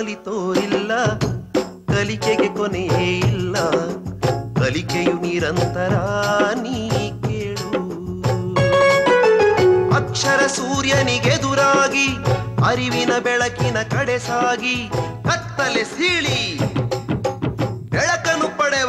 ಕಲಿತೋರಿಲ್ಲ ಕಲಿಕೆಗೆ ಕೊನೆಯೇ ಇಲ್ಲ ಕಲಿಕೆಯು ನಿರಂತರ ನೀ ಕೇಳು ಅಕ್ಷರ ಸೂರ್ಯನಿಗೆದುರಾಗಿ ಅರಿವಿನ ಬೆಳಕಿನ ಕಡೆ ಸಾಗಿ ಕತ್ತಲೆ ಸೀಳಿ ಬೆಳಕನ್ನು ಪಡೆವ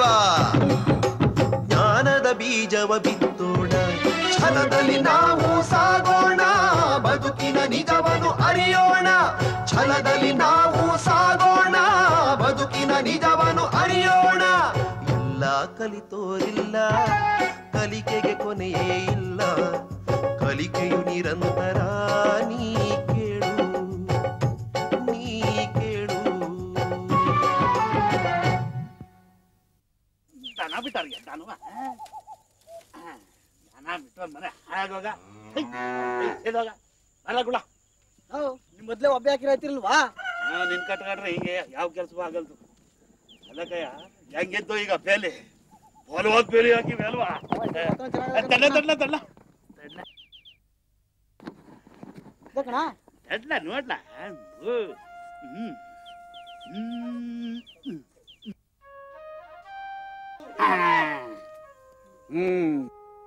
ಜ್ಞಾನದ ಬೀಜವ ಬಿತ್ತೋಣ ಛಲದಲ್ಲಿ ನಾವು ಸಾಗೋಣ ಬದುಕಿನ ನಿಜವನ್ನು ಅರಿಯೋಣ ಛಲದಲ್ಲಿ ನಾವು ಸಾಗೋಣ ಬದುಕಿನ ನಿಜವನ್ನು ಅರಿಯೋಣ ಎಲ್ಲ ಕಲಿತೋರಿಲ್ಲ ಕಲಿಕೆಗೆ ಕೊನೆಯೇ ಇಲ್ಲ ಕಲಿಕೆಯು ನಿರಂತರ ನೀ ಕೇಳು ನೀ ಕೇಳು ದನ ಬಿಟ್ಟಾರ್ಗೆ ದನವ ದನ ಬಿಟ್ಟು ಮನೆ ಹಾಳಾಗೋಗ ಇದಾಗ ಅಲ್ಲ ಗುಳ ನಿಮ್ ಮೊದ್ಲೇ ಒಬ್ಬೆ ಹಾಕಿರತ್ತಿಲ್ವಾ ನಿನ್ ಕಟ್ಕೊಂಡ್ರೆ ಹಿಂಗೆ ಯಾವ ಕೆಲಸವೂ ಆಗಲ್ದು ಅದಕ್ಕಯ್ಯ ಹೆಂಗಿದ್ದು ಈಗ ಬೇಲಿ ಹೋಲ್ವಾದ ಬೇಲಿ ಹಾಕಿ ಬೇಲ್ವಾ ತಡ್ಲ ತಡ್ಲ ತಡ್ಲ ಕಣ ತಡ್ಲ ನೋಡ್ಲ ಹ್ಞೂ ಹ್ಮ್ ಹ್ಮ್ ಹ್ಮ್ ಹ್ಮ್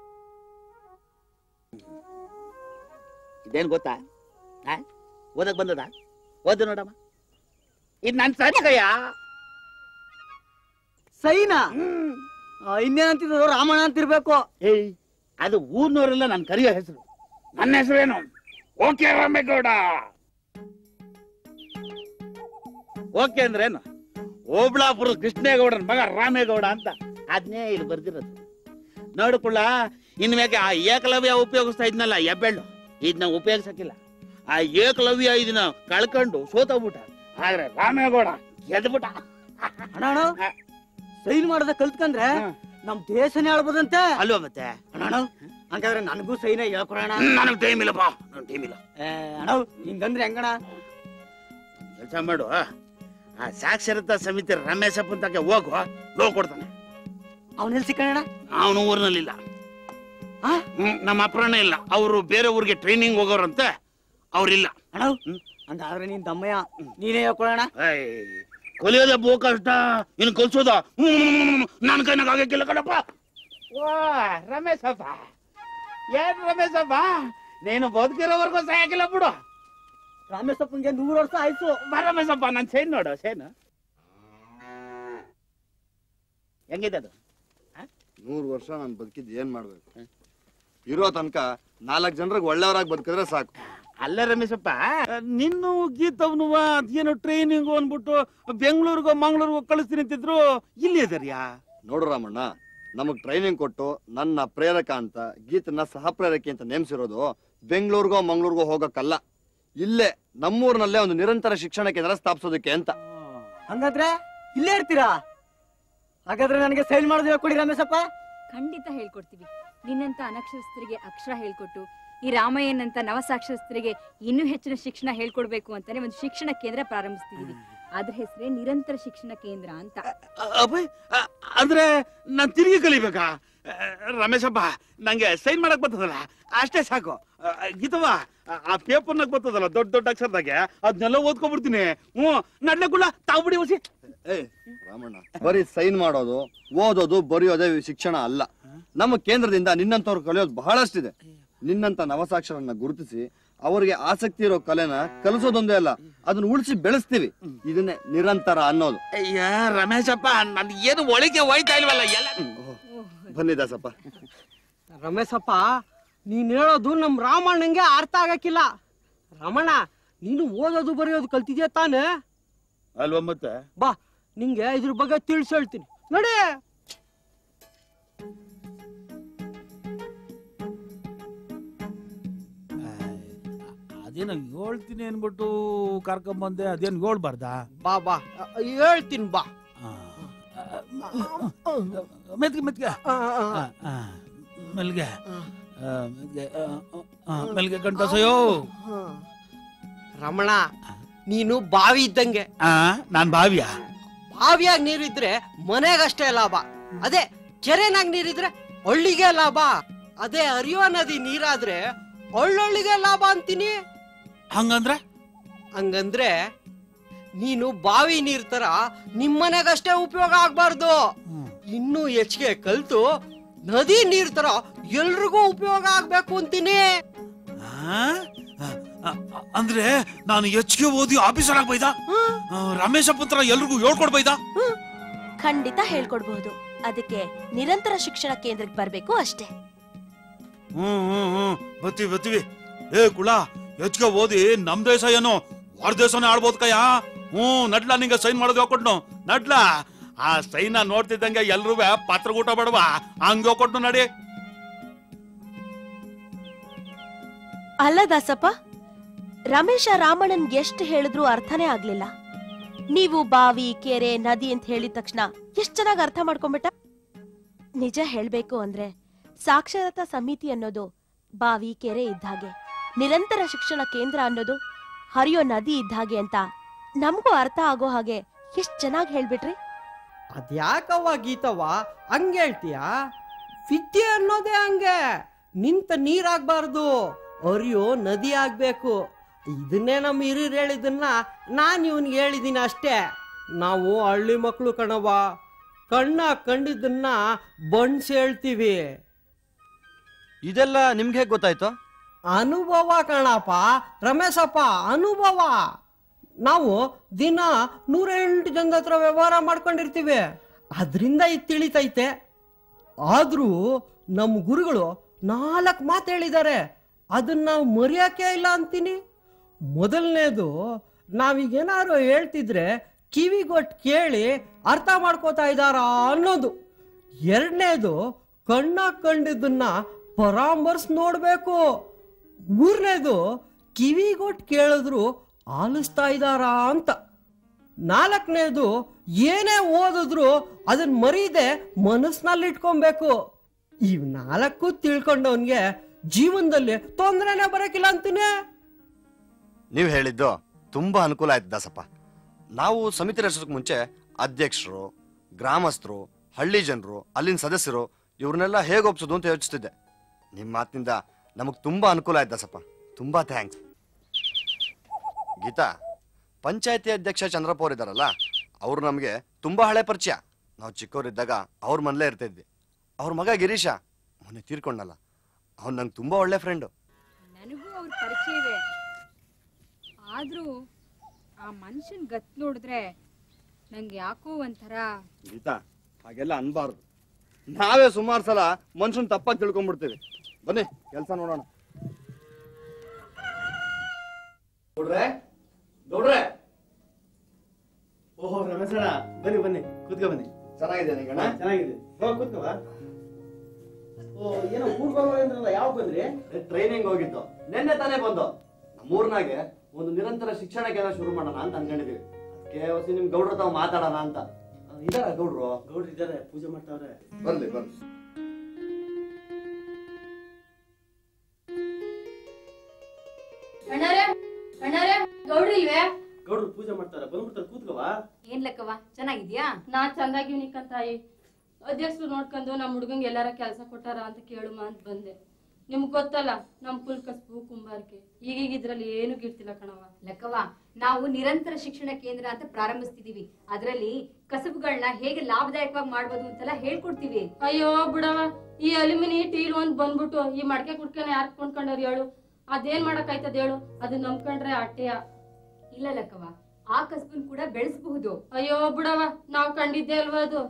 ಇದೇನ್ ಗೊತ್ತಾ ಆ? ಓದಕ್ ಬಂದದ ಓದು ನೋಡಮ್ಮ ಇದು ನನ್ ಸರಿ ಕಯ್ಯ ಸೈನಾ ಇನ್ನೇನಂತಿದ್ರು ರಾಮಣ್ಣ ಅಂತಿರ್ಬೇಕು ಏಯ್ ಅದು ಊರ್ನವರೆಲ್ಲ ನನ್ ಕರೆಯೋ ಹೆಸರು ನನ್ನ ಹೆಸರೇನು ಓಕೆ ರಾಮೇಗೌಡ ಓಕೆ ಅಂದ್ರೇನು ಓಬಳಾಪುರ ಕೃಷ್ಣೇಗೌಡನ ಮಗ ರಾಮೇಗೌಡ ಅಂತ ಅದ್ನೇ ಇಲ್ಲಿ ಬರ್ದಿರೋದು ನೋಡ್ಕೊಳ್ಳ ಇನ್ಮ್ಯಾಕೆ ಆ ಏಕಲವ್ಯ ಉಪಯೋಗಿಸ್ತಾ ಇದ್ನಲ್ಲ ಎಬ್ಬೆಳ್ಳು ಇದನ್ನ ಉಪಯೋಗಿಸಕ್ಕಿಲ್ಲ ಆ ಏಕಲವ್ಯ ಇದನ್ನ ಕಳ್ಕೊಂಡು ಸೋತೋಗ್ಬಿಟ್ಟ ಆದ್ರೆ ರಾಮೇಗೌಡ ಗೆದ್ಬಿಟ್ಟ ಅಣ್ಣ ಅಣ್ಣ ಸೈನ್ ಮಾಡದ ಕಲ್ತ್ಕಂದ್ರೆ ನಮ್ ದೇಶನೇ ಆಳ್ಬೋದಂತೆ ಅಲ್ವಾ ಮತ್ತೆ ಅಣ್ಣ ಅಣ್ಣ ಹಂಗಾದ್ರೆ ನನಗೂ ಸೈನ ಹೇಳ್ಕೊಡೋಣ ನನಗೆ ಟೈಮ್ ಇಲ್ಲಪ್ಪ ನನ್ ಟೈಮ್ ಇಲ್ಲ ಏ, ಅಣ್ಣ ಹಿಂಗಂದ್ರೆ ಹೆಂಗಣ ಕೆಲಸ ಮಾಡು ಆ ಸಾಕ್ಷರತಾ ಸಮಿತಿ ರಮೇಶಪ್ಪನ ತಕ ಹೋಗು ಲೋ ಕೊಡ್ತಾನೆ ಅವನೆಲ್ಲಿ ಸಿಕ್ಕಣ ಅವನು ಊರಿನಲ್ಲಿಲ್ಲ ಆ? ಹ್ಮ್, ನಮ್ಮ ಅಪ್ರಾಣ ಇಲ್ಲ ಅವರು ಬೇರೆ ಊರಿಗೆ ಟ್ರೈನಿಂಗ್ ಹೋಗೋರಂತೆ ಅವ್ರಿಲ್ಲ ಅಣ್ಣ ಹಂಗಾದ್ರೆ ನೀನ್ ದಮ್ಮಯ್ಯ ನೀನೇ ಹೇಳ್ಕೊಡೋಣ ಏಯ್, ಕಲಿಯೋದೇ ಬಹು ಕಷ್ಟ ಇನ್ನು ಕಲ್ಸೋದ ನನ್ನ ಕೈನಾಗ ಆಗಕ್ಕಿಲ್ಲ ಕಣಪ್ಪ ವಾ ರಮೇಶಪ್ಪ ಏನ್ ರಮೇಶಪ್ಪ ನೀನು ಬದುಕಿರೋವರೆಗೂ ಸಾಯಕಿಲ್ಲ ಬಿಡು ರಾಮೇಶಪ್ಪನ್ಗೆ ನೂರು ವರ್ಷ ಆಯ್ತು ಬಾ ರಮೇಶಪ್ಪ ನಾನು ಸೇನ್ ನೋಡು ಸೇನ್ ಹೆಂಗಿದೆ ಅದು ನೂರು ವರ್ಷ ನಾನು ಬದುಕಿದ್ ಏನ್ ಮಾಡ್ಬೇಕು ಇರೋ ತನಕ ನಾಲ್ಕು ಜನರಿಗೆ ಒಳ್ಳೆಯವರಾಗಿ ಬದುಕಿದ್ರೆ ಸಾಕು ಅಲ್ಲ ರಮೇಶಪ್ಪ ನಿನ್ನ ಗೀತವ್ನುವ ಅದೇನೋ ಟ್ರೈನಿಂಗ್ ಅಂದ್ಬಿಟ್ಟು ಬೆಂಗಳೂರಿಗೋ ಮಂಗಳೂರಿಗೋ ಕಳಿಸ್ತೀನಿ ಅಂತಿದ್ರು ಇಲ್ಲಿ ಇದರ್ಯಾ ನೋಡು ರಾಮಣ್ಣ ನಮಗ್ ಟ್ರೈನಿಂಗ್ ಕೊಟ್ಟು ನನ್ನ ಪ್ರೇರಕ ಅಂತ ಗೀತನ ಸಹ ಪ್ರೇರಕಿ ಅಂತ ನೇಮಿಸಿರೋದು ಬೆಂಗಳೂರಿಗೋ ಮಂಗಳೂರಿಗೋ ಹೋಗಕ್ಕಲ್ಲ ಇಲ್ಲೇ ನಮ್ಮೂರಿನಲ್ಲೇ ಒಂದು ನಿರಂತರ ಶಿಕ್ಷಣ ಕೇಂದ್ರ ಸ್ಥಾಪಿಸೋದಕ್ಕೆ ಅಂತ ಹಂಗಂದ್ರೆ ಇಲ್ಲೇ ಇರ್ತೀರಾ ಹಾಗಾದ್ರೆ ನನಗೆ ಸೈನ್ ಮಾಡೋದು ಹೇಳ್ಕೊಡಿ ರಮೇಶಪ್ಪ ಖಂಡಿತ ಹೇಳ್ಕೊಡ್ತೀವಿ ನಿನ್ನಂತ ಅನಕ್ಷರಸ್ಥರಿಗೆ ಅಕ್ಷರ ಹೇಳ್ಕೊಟ್ಟು ಈ ರಾಮಯ್ಯನಂತ ನವಸಾಕ್ಷರಸ್ಥರಿಗೆ ಇನ್ನೂ ಹೆಚ್ಚಿನ ಶಿಕ್ಷಣ ಹೇಳ್ಕೊಡ್ಬೇಕು ಅಂತಾನೆ ಒಂದು ಶಿಕ್ಷಣ ಕೇಂದ್ರ ಪ್ರಾರಂಭಿಸ್ತಿದೀವಿ ಅದ್ರ ಹೆಸರೇ ನಿರಂತರ ಶಿಕ್ಷಣ ಕೇಂದ್ರ ಅಂತ ಅಭಯ್ ಅ- ಅಂದ್ರೆ ನಾನ್ ತಿರುಗಿ ಕಲಿಬೇಕಾ ಅ, ರಮೇಶಪ್ಪ ನಂಗೆ ಸೈನ್ ಮಾಡಕ್ ಬರ್ತದಲ್ಲ ಅಷ್ಟೇ ಸಾಕು ಅ, ಗೀತವ್ವ ಆ- ಆ ಪೇಪರ್ನಾಗ ಬರ್ತದಲ್ಲ ದೊಡ್ಡ ದೊಡ್ಡ ಅಕ್ಷರದಾಗೆ ಅದನ್ನೆಲ್ಲ ಓದ್ಕೊಬಿಡ್ತೀನಿ ಹ್ಞೂ ನಡ್ಲೆ ಕುಳ್ಳ ತಾವ್ಬಿಡಿ ಹೊಸಿ ಏ ರಾಮಣ್ಣ ಬರೀ ಸೈನ್ ಮಾಡೋದು ಓದೋದು ಬರೆಯೋದೇ ಶಿಕ್ಷಣ ಅಲ್ಲ ನಮ್ಮ ಕೇಂದ್ರದಿಂದ ನಿನ್ನಂತವ್ರು ಕಲಿಯೋದು ಬಹಳಷ್ಟಿದೆ ನಿನ್ನಂತ ನವಸಾಕ್ಷರನ್ನ ಗುರುತಿಸಿ ಅವರಿಗೆ ಆಸಕ್ತಿ ಇರೋ ಕಲೆನ ಕಲಿಸೋದೊಂದೇ ಅಲ್ಲ ಅದನ್ನ ಉಳಿಸಿ ಬೆಳೆಸ್ತೀವಿ ಇದನ್ನೇ ನಿರಂತರ ಅನ್ನೋದು ಅಯ್ಯ ರಮೇಶಪ್ಪ ನನ್ ಏನು ಒಳಗೆ ಹೋಯ್ತಾ ಇಲ್ವಲ್ಲ ಎಲ್ಲ ಬನ್ನಿ ದಾಸಪ್ಪ ರಮೇಶಪ್ಪ ನೀನ್ ಹೇಳೋದು ನಮ್ ರಾಮಣ್ಣಂಗೆ ಅರ್ಥ ಆಗಕ್ಕಿಲ್ಲ ರಮಣ ನೀನು ಓದೋದು ಬರೆಯೋದು ಕಲ್ತಿದ್ಯಾ ತಾನೇ ಅಲ್ವಾ ಮತ್ತೆ ಬಾ ನಿಂಗೆ ಇದ್ರ ಬಗ್ಗೆ ತಿಳಿಸಿ ಹೇಳ್ತೀನಿ ನೋಡಿ ಅದೇನು ಹೇಳ್ತೀನಿ ಅನ್ಬಿಟ್ಟು ಕರ್ಕೊಂಬಂದೆ ಅದೇನು ಹೇಳ್ಬಾರ್ದಾ ಬಾ ಬಾ ಅ- ಹೇಳ್ತೀನಿ ಬಾ ಮೆತ್ಗೆ ಮೆತ್ಗೆ ಆ, ಆ, ಆ. ಆ, ಆ, ಮೆಲ್ಗೆ ಆ, ಮೆಲ್ಗೆ ಆ, ಆ, ಮೆಲ್ಗೆ ಕಂಠಸಯೋ ಹ. ರಮಣ ನೀನು ಬಾವಿ ಇದ್ದಂಗೆ ಆ ನಾನ್ ಭಾವ್ಯ ಬಾವಿಯಾಗ ನೀರಿದ್ರೆ ಮನೆಗಷ್ಟೇ ಲಾಭ ಅದೇ ಕೆರೆನಾಗ ನೀರಿದ್ರೆ ಹಳ್ಳಿಗೆ ಲಾಭ ಅದೇ ಹರಿಯೋ ನದಿ ನೀರಾದ್ರೆ ಹಳ್ಳೊಳ್ಳಿಗೆ ಲಾಭ ಅಂತೀನಿ ಹಂಗಂದ್ರೆ ಹಂಗಂದ್ರೆ ನೀನು ಬಾವಿ ನೀರ್ ತರ ನಿಮ್ಮನೆಗಷ್ಟೇ ಉಪಯೋಗ ಆಗ್ಬಾರ್ದು ಇನ್ನು ಹೆಚ್ಚಿಗೆ ಕಲ್ತು ನದಿ ನೀರ್ ತರ ಎಲ್ರಿಗೂ ಉಪಯೋಗ ಆಗ್ಬೇಕು ಅಂತೀನಿ ಆ? ಆ, ಆ, ಅಂದ್ರೆ ನಾನು ಹೆಚ್ಚಿಗೆ ಓದಿ ಆಫೀಸರ್ ಆಗಿ ಬೈದ ರಮೇಶ ಪುತ್ರ ಎಲ್ರಿಗೂ ಹೇಳ್ಕೊಡ್ ಬೈದ ಖಂಡಿತ ಹೇಳ್ಕೊಡ್ಬಹುದು ಅದಕ್ಕೆ ನಿರಂತರ ಶಿಕ್ಷಣ ಕೇಂದ್ರಕ್ಕೆ ಬರ್ಬೇಕು ಅಷ್ಟೇ ಹ್ಮ್ ಹ್ಮ್ ಹ್ಮ್ ಬತ್ತೀವಿ ಬತ್ತೀವಿ ಏ ಕುಳ ಹೆಚ್ಚಿಗೆ ಓದಿ ನಮ್ ದೇಶ ಏನು ಹೊರ ದೇಶನೇ ಆಡ್ಬೋದು ಕಯ್ಯ ಹ್ಮ್ ನಡ್ಲಾ ನಿಂಗೆ ಸೈನ್ ಮಾಡೋದು ಹೋಗ್ಕೊಟ್ನು ನಡ್ಲಾ ಆ ಸೈನ ನೋಡ್ತಿದ್ದಂಗೆ ಎಲ್ರೂ ಪತ್ರಗೂಟ ಬಡವಾ ಹಂಗೆ ಹೋಗ್ಕೊಟ್ನು ನಡಿ ಅಲ್ಲ ದಾಸಪ್ಪ ರಮೇಶ ರಾಮಣ್ಣನ್ ಎಷ್ಟು ಹೇಳಿದ್ರು ಅರ್ಥನೇ ಆಗ್ಲಿಲ್ಲ ನೀವು ಬಾವಿ ಕೆರೆ ನದಿ ಅಂತ ಹೇಳಿದ ತಕ್ಷಣ ಎಷ್ಟ್ ಚೆನ್ನಾಗಿ ಅರ್ಥ ಮಾಡ್ಕೊಂಬಿಟ್ಟ ನಿಜ ಹೇಳ್ಬೇಕು ಅಂದ್ರೆ ಸಾಕ್ಷರತಾ ಸಮಿತಿ ಅನ್ನೋದು ಬಾವಿ ಕೆರೆ ಇದ್ದಾಗೆ ನಿರಂತರ ಶಿಕ್ಷಣ ಕೇಂದ್ರ ಅನ್ನೋದು ಹರಿಯೋ ನದಿ ಇದ್ದಾಗೆ ಅಂತ ನಮಗೂ ಅರ್ಥ ಆಗೋ ಹಾಗೆ ಎಷ್ಟ್ ಚೆನ್ನಾಗಿ ಹೇಳ್ಬಿಟ್ರಿ ಅದ್ಯಾಕವ್ವ ಗೀತವ್ವ ಹಂಗೆ ಹೇಳ್ತೀಯ ವಿದ್ಯೆ ಅನ್ನೋದೇ ಹಂಗೆ ನಿಂತ ನೀರಾಗ್ಬಾರ್ದು ಅರಿಯೋ ನದಿ ಆಗ್ಬೇಕು ಇದನ್ನೇ ನಮ್ಮ ಹಿರಿಯರು ಹೇಳಿದ್ದನ್ನ ನಾನು ಇವನ್ಗೆ ಹೇಳಿದ್ದೀನಿ ಅಷ್ಟೇ ನಾವು ಹಳ್ಳಿ ಮಕ್ಕಳು ಕಣವ್ವ ಕಣ್ಣ ಕಂಡಿದ್ದನ್ನ ಬಣ್ಸ್ ಹೇಳ್ತೀವಿ ಇದೆಲ್ಲ ನಿಮ್ಗೆ ಹೇಗೆ ಗೊತ್ತಾಯ್ತು ಅನುಭವ ಕಣಪ್ಪ ರಮೇಶಪ್ಪ ಅನುಭವ ನಾವು ದಿನ ನೂರೆಂಟು ಜನದ ಹತ್ರ ವ್ಯವಹಾರ ಮಾಡ್ಕೊಂಡಿರ್ತೀವಿ ಅದರಿಂದ ಇದು ತಿಳಿತೈತೆ ಆದ್ರೂ ನಮ್ಮ ಗುರುಗಳು ನಾಲ್ಕು ಮಾತು ಹೇಳಿದ್ದಾರೆ ಅದನ್ನ ನಾವು ಮರೆಯೋಕೆ ಇಲ್ಲ ಅಂತೀನಿ ಮೊದಲನೇದು ನಾವೀಗೇನಾದ್ರು ಹೇಳ್ತಿದ್ರೆ ಕಿವಿಗೊಟ್ಟು ಕೇಳಿ ಅರ್ಥ ಮಾಡ್ಕೋತಾ ಇದ್ದಾರಾ ಅನ್ನೋದು ಎರಡನೇದು ಕಣ್ಣ ಕಂಡಿದ್ದನ್ನ ಪರಾಮರ್ಶ್ ನೋಡ್ಬೇಕು ಮೂರನೇದು ಕಿವಿಗೊಟ್ಟು ಕೇಳಿದ್ರು ಆಲಿಸ್ತಾ ಇದ್ದಾರಾ ಅಂತ ನಾಲ್ಕನೇದು ಏನೇ ಓದಿದ್ರು ಅದನ್ನ ಮರೀದೆ ಮನಸ್ಸಿನಲ್ಲಿ ಇಟ್ಕೊಬೇಕು ಇವ್ ನಾಲ್ಕು ತಿಳ್ಕೊಂಡವನ್ಗೆ ಜೀವನದಲ್ಲಿ ತೊಂದರೆನೆ ಬರಕಿಲ್ಲ ಅಂತೀನಿ ನೀವು ಹೇಳಿದ್ದು ತುಂಬಾ ಅನುಕೂಲ ಆಯ್ತು ದಾಸಪ್ಪ ನಾವು ಸಮಿತಿ ರಚಿಸೋಕೆ ಮುಂಚೆ ಅಧ್ಯಕ್ಷರು ಗ್ರಾಮಸ್ಥರು ಹಳ್ಳಿ ಜನರು ಅಲ್ಲಿನ ಸದಸ್ಯರು ಇವ್ರನ್ನೆಲ್ಲ ಹೇಗೆ ಒಪ್ಸೋದು ಅಂತ ಯೋಚಿಸ್ತಿದ್ದೆ ನಿಮ್ಮ ಮಾತಿನಿಂದ ನಮಗೆ ತುಂಬಾ ಅನುಕೂಲ ಆಯ್ತು ದಾಸಪ್ಪ ತುಂಬಾ ಥ್ಯಾಂಕ್ಸ್ ಗೀತಾ ಪಂಚಾಯತಿ ಅಧ್ಯಕ್ಷ ಚಂದ್ರಪ್ಪ ಅವ್ರು ಇದಾರಲ್ಲ ಅವ್ರು ನಮಗೆ ತುಂಬಾ ಹಳೆ ಪರಿಚಯ ನಾವು ಚಿಕ್ಕವರಿದ್ದಾಗ ಅವ್ರ ಮನೇಲೇ ಇರ್ತಿದ್ವಿ ಅವ್ರ ಮಗ ಗಿರೀಶ ಮೊನ್ನೆ ತೀರ್ಕೊಂಡಲ್ಲ ಅವ್ನು ನಂಗೆ ತುಂಬಾ ಒಳ್ಳೆ ಫ್ರೆಂಡು ನನಗೂ ಅವ್ರ ಪರಿಚಯವೇ ಆದ್ರೂ ಆ ಮನುಷ್ಯನ್ ಗತ್ ನೋಡಿದ್ರೆ ನಂಗೆ ಯಾಕೋ ಒಂಥರ ಗೀತಾ ಹಾಗೆಲ್ಲ ಅನ್ಬಾರ್ದು ನಾವೇ ಸುಮಾರು ಸಲ ಮನುಷ್ಯನ್ ತಪ್ಪಾಗಿ ತಿಳ್ಕೊಂಡ್ಬಿಡ್ತೀವಿ ಬನ್ನಿ ಕೆಲಸ ನೋಡೋಣ ನೋಡ್ರೆ ನೋಡ್ರೆ ಓಹೋ ರಮೇಶಣ್ಣ ಬನ್ನಿ ಬನ್ನಿ ಕೂತ್ಕೊ ಬನ್ನಿ ಚೆನ್ನಾಗಿದೆ ನಿಂಗಣ್ಣ ಚೆನ್ನಾಗಿದೆ ಹೋಗ್ ಕೂತ್ಕೋ ಬಾ. ಓ ಏನೋ ಊರ್ಗ್ ಹೋಗೋರು ಅಂದ್ರಲ್ಲ ಯಾವಾಗ ಬಂದ್ರಿ ಟ್ರೈನಿಂಗ್ ಹೋಗಿತ್ತು ನಿನ್ನೆ ತಾನೇ ಬಂದು ನಮ್ಮೂರ್ನಾಗೆ ಒಂದು ನಿರಂತರ ಶಿಕ್ಷಣ ಕೇಂದ್ರ ಶುರು ಮಾಡೋಣ ಅಂತ ಅನ್ಕೊಂಡಿದೀವಿ ಅದಕ್ಕೆ ಹೊಸಿ ನಿಮ್ ಗೌಡ್ರ ತಾವು ಮಾತಾಡೋಣ ಅಂತ ಇದಾರ ಗೌಡ್ರು ಗೌಡ್ರು ಇದ್ದಾರೆ ಪೂಜೆ ಮಾಡ್ತಾವ್ರೆ ಬರ್ಲಿ ಬರ್ಲಿ ಅಣ್ಣಾರೆ ಅಣ್ಣಾರೆ ಗೌಡ್ರಿ ಇಲ್ವೇ ಗೌಡ್ರು ಪೂಜೆ ಮಾಡ್ತಾರೆ ಬಂದ್ಬಿಡ್ತಾರೆ ಕೂತ್ಕೋವಾ ಏನ್ ಲೆಕ್ಕವ ಚೆನ್ನಾಗಿದ್ಯಾ ನಾ ಚಂದಾಗಿವ್ನಿ ತಾಯಿ ಅಧ್ಯಕ್ಷರು ನೋಡ್ಕೊಂಡು ನಮ್ಮ ಹುಡುಗಂಗೆ ಎಲ್ಲಾರ ಕೆಲಸ ಕೊಟ್ಟಾರ ಅಂತ ಕೇಳುಮ ಅಂತ ಬಂದೆ ನಿಮ್ಗ್ ಗೊತ್ತಲ್ಲ ನಮ್ ಕುಲ್ ಕಸ್ಬು ಕುಂಬಾರಿಕೆ ಈಗೀಗ ಇದ್ರಲ್ಲಿ ಏನು ಗಿರ್ತಿಲ್ಲ ಕಣವ ಲೆಕ್ಕವ ನಾವು ನಿರಂತರ ಶಿಕ್ಷಣ ಕೇಂದ್ರ ಅಂತ ಪ್ರಾರಂಭಿಸ್ತಿದೀವಿ ಅದರಲ್ಲಿ ಕಸಬುಗಳನ್ನ ಹೇಗೆ ಲಾಭದಾಯಕವಾಗಿ ಮಾಡ್ಬೋದು ಅಂತೆಲ್ಲ ಹೇಳ್ಕೊಡ್ತೀವಿ ಅಯ್ಯೋ ಬಿಡವ ಈ ಅಲ್ಯೂಮಿನಿ ಟೀಲ್ ಒಂದ್ ಬಂದ್ಬಿಟ್ಟು ಈ ಮಡಕೆ ಕುಡ್ಕನ ಯಾರ್ ಕೊಂಡ್ಕೊಂಡವ್ರು ಹೇಳು ಅದೇನ್ ಮಾಡಕ್ ಆಯ್ತದ ಹೇಳು ಅದು ನಂಬ್ಕೊಂಡ್ರೆ ಅಟ್ಟೆಯ ಇಲ್ಲ ಲೆಕ್ಕವ ಆ ಕಸಬನ್ ಕೂಡ ಬೆಳೆಸಬಹುದು ಅಯ್ಯೋ ಬಿಡವ ನಾವ್ ಕಂಡಿದ್ದೆ ಅಲ್ವಾ ಅದು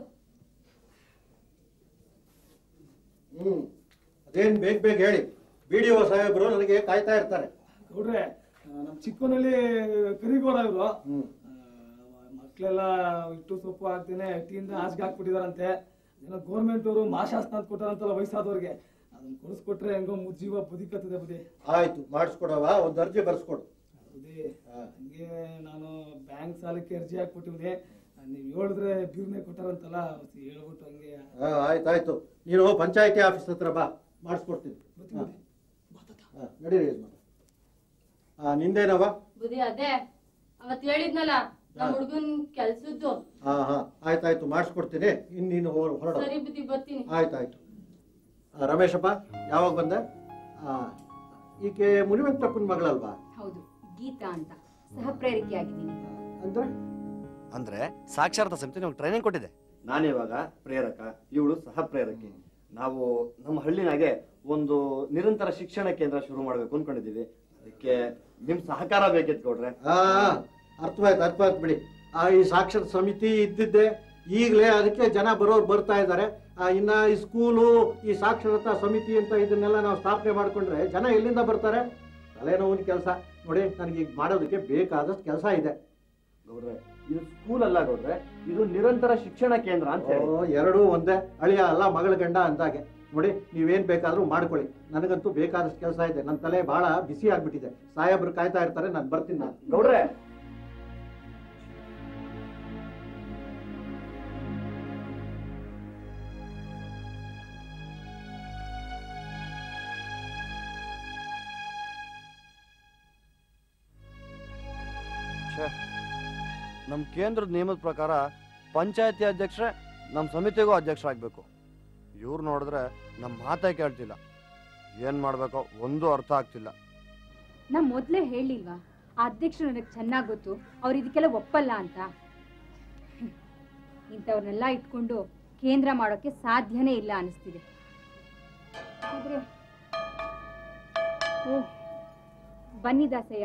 ಹ್ಮ್ ಅದೇನ್ ಬೇಗ ಬೇಗ ಹೇಳಿ ಬಿಡಿಒ ಸಾಹೇಬರು ನನಗೆ ಕಾಯ್ತಾ ಇರ್ತಾರೆ ನೋಡ್ರೆ ನಮ್ಮ ಚಿಕ್ಕನಲ್ಲಿ ಕರಿಗೋಡ ಇವರು ಹ್ಮ್ ಮಕ್ಕಳೆಲ್ಲ ಇಟ್ಟು ಸೊಪ್ಪು ಹಾಕ್ತೇನೆ ಟೀಯಿಂದ ಹಾಸಿಗೆ ಹಾಕ್ಬಿಟ್ಟಿದಾರಂತೆ ಏನೋ ಗೋರ್ಮೆಂಟ್ ಅವರು ಮಾಶಾಸ್ನ ಅಂತ ಕೊಟ್ಟಾರಂತಲ್ಲ ವಯಸ್ಸಾದವ್ರಿಗೆ ಅದನ್ನ ಕೊಡಿಸ್ಕೊಟ್ರೆ ಹೆಂಗೋ ಮು- ಜೀವ ಬದುಕತ್ತದೆ ಬುದಿ ಆಯ್ತು ಮಾಡಿಸ್ಕೊಡವ ಒಂದು ಅರ್ಜಿ ಬರ್ಸ್ಕೊಡು ಬುದಿ ಹಂಗೆ ನಾನು ಬ್ಯಾಂಕ್ ಸಾಲಕ್ಕೆ ಅರ್ಜಿ ಹಾಕ್ಬಿಟ್ಟಿವ್ನಿ ನೀವು ಹೇಳಿದ್ರೆ ಬೀರ್ನೆ ಕೊಟ್ಟಾರಂತಲ್ಲ ಹೊಸಿ ಹೇಳ್ಬಿಟ್ಟು ಹಂಗೆ ಹಾ ಆಯ್ತಾಯ್ತು ನೀನು ಪಂಚಾಯತಿ ಆಫೀಸ್ ಹತ್ರ ಬಾ ಮಾಡಿಸ್ಕೊಡ್ತೀನಿ ಹಾ. ಹಾ, ನಡೀರಿ ಯಜಮಾನ ಹಾ ನಿಂದೇನವ ಬುದಿ ಅದೇ ಅವತ್ ಹೇಳಿದ್ನಲ್ಲ ನಮ್ ಹುಡುಗನ್ ಕೆಲ್ಸದ್ದು ಹಾ ಹಾ ಆಯ್ತಾಯ್ತು ಮಾಡಿಸ್ಕೊಡ್ತೀನಿ ಇನ್ನು ನೀನು ಹೊರ- ಹೊರಡು ಸರಿ ಬುದ್ಧಿ ಬರ್ತೀನಿ ಆಯ್ತಾಯ್ತು ಆ, ರಮೇಶಪ್ಪ ಯಾವಾಗ ಬಂದೆ ಆ, ಈಕೆ ಮುನಿವೆಂಕಟಪ್ಪನ ಮಗಳಲ್ವಾ ಹೌದು ಗೀತಾ ಅಂತ ಸಹ ಪ್ರೇರಿಕೆಯಾಗಿದ್ದೀನಿ ಅಂದ್ರೆ ಅಂದ್ರೆ ಸಾಕ್ಷರತಾ ಸಮಿತಿ ನಮ್ಗೆ ಟ್ರೈನಿಂಗ್ ಕೊಟ್ಟಿದೆ ನಾನಿವಾಗ ಪ್ರೇರಕ ಇವಳು ಸಹ ಪ್ರೇರಕಿ ನಾವು ನಮ್ಮ ಹಳ್ಳಿನಾಗೆ ಒಂದು ನಿರಂತರ ಶಿಕ್ಷಣ ಕೇಂದ್ರ ಶುರು ಮಾಡ್ಬೇಕು ಅನ್ಕೊಂಡಿದೀವಿ ಅದಕ್ಕೆ ನಿಮ್ ಸಹಕಾರ ಬೇಕಿತ್ತು ಕೊಡ್ರೆ ಆ ಅರ್ಥವಾಯ್ತು ಅರ್ಥವಾಯ್ತು ಬಿಡಿ ಆ ಈ ಸಾಕ್ಷರ ಸಮಿತಿ ಇದ್ದಿದ್ದೆ ಈಗಲೇ ಅದಕ್ಕೆ ಜನ ಬರೋರು ಬರ್ತಾ ಇದ್ದಾರೆ ಆ, ಇನ್ನ ಈ ಸ್ಕೂಲು ಈ ಸಾಕ್ಷರತಾ ಸಮಿತಿ ಅಂತ ಇದನ್ನೆಲ್ಲ ನಾವು ಸ್ಥಾಪನೆ ಮಾಡ್ಕೊಂಡ್ರೆ ಜನ ಎಲ್ಲಿಂದ ಬರ್ತಾರೆ ತಲೆನೋವಿನ ಕೆಲಸ ನೋಡಿ ನನಗೆ ಈಗ ಮಾಡೋದಕ್ಕೆ ಬೇಕಾದಷ್ಟು ಕೆಲಸ ಇದೆ ಗೌಡ್ರೆ ಇದು ಸ್ಕೂಲ್ ಅಲ್ಲ ಗೌಡ್ರೆ ಇದು ನಿರಂತರ ಶಿಕ್ಷಣ ಕೇಂದ್ರ ಅಂತ ಹೇಳಿ ಓ, ಎರಡೂ ಒಂದೇ ಅಳಿಯ ಅಲ್ಲ ಮಗಳ ಗಂಡ ಅಂದಾಗೆ ನೋಡಿ ನೀವೇನ್ ಬೇಕಾದ್ರೂ ಮಾಡ್ಕೊಳ್ಳಿ ನನಗಂತೂ ಬೇಕಾದಷ್ಟು ಕೆಲಸ ಇದೆ ನನ್ನ ತಲೆ ಬಹಳ ಬಿಸಿ ಆಗ್ಬಿಟ್ಟಿದೆ ಸಾಹೇಬ್ರು ಕಾಯ್ತಾ ಇರ್ತಾರೆ ನಾನು ಬರ್ತೀನಿ ನಾನು ಗೌಡ್ರೆ ನಮ್ಮ ಕೇಂದ್ರದ ನಿಯಮದ ಪ್ರಕಾರ ಪಂಚಾಯತಿ ಅಧ್ಯಕ್ಷರೇ ನಮ್ಮ ಸಮಿತಿಗೂ ಅಧ್ಯಕ್ಷರಾಗಬೇಕು ಇವ್ರು ನೋಡಿದ್ರೆ ನಮ್ಮ ಮಾತೇ ಕೇಳ್ತಿಲ್ಲ ಏನ್ ಮಾಡ್ಬೇಕೋ ಒಂದು ಅರ್ಥ ಆಗ್ತಿಲ್ಲ ನಾ ಮೊದ್ಲೇ ಹೇಳಿಲ್ವಾ ಆ ಅಧ್ಯಕ್ಷರು ನನಗೆ ಚೆನ್ನಾಗಿ ಗೊತ್ತು ಅವ್ರು ಇದಕ್ಕೆಲ್ಲ ಒಪ್ಪಲ್ಲ ಅಂತ ಇಂಥವ್ರನ್ನೆಲ್ಲ ಇಟ್ಕೊಂಡು ಕೇಂದ್ರ ಮಾಡೋಕೆ ಸಾಧ್ಯನೇ ಇಲ್ಲ ಅನಿಸ್ತಿದೆ ಆದ್ರೆ ಓ ಬನ್ನಿ ದಾಸಯ್ಯ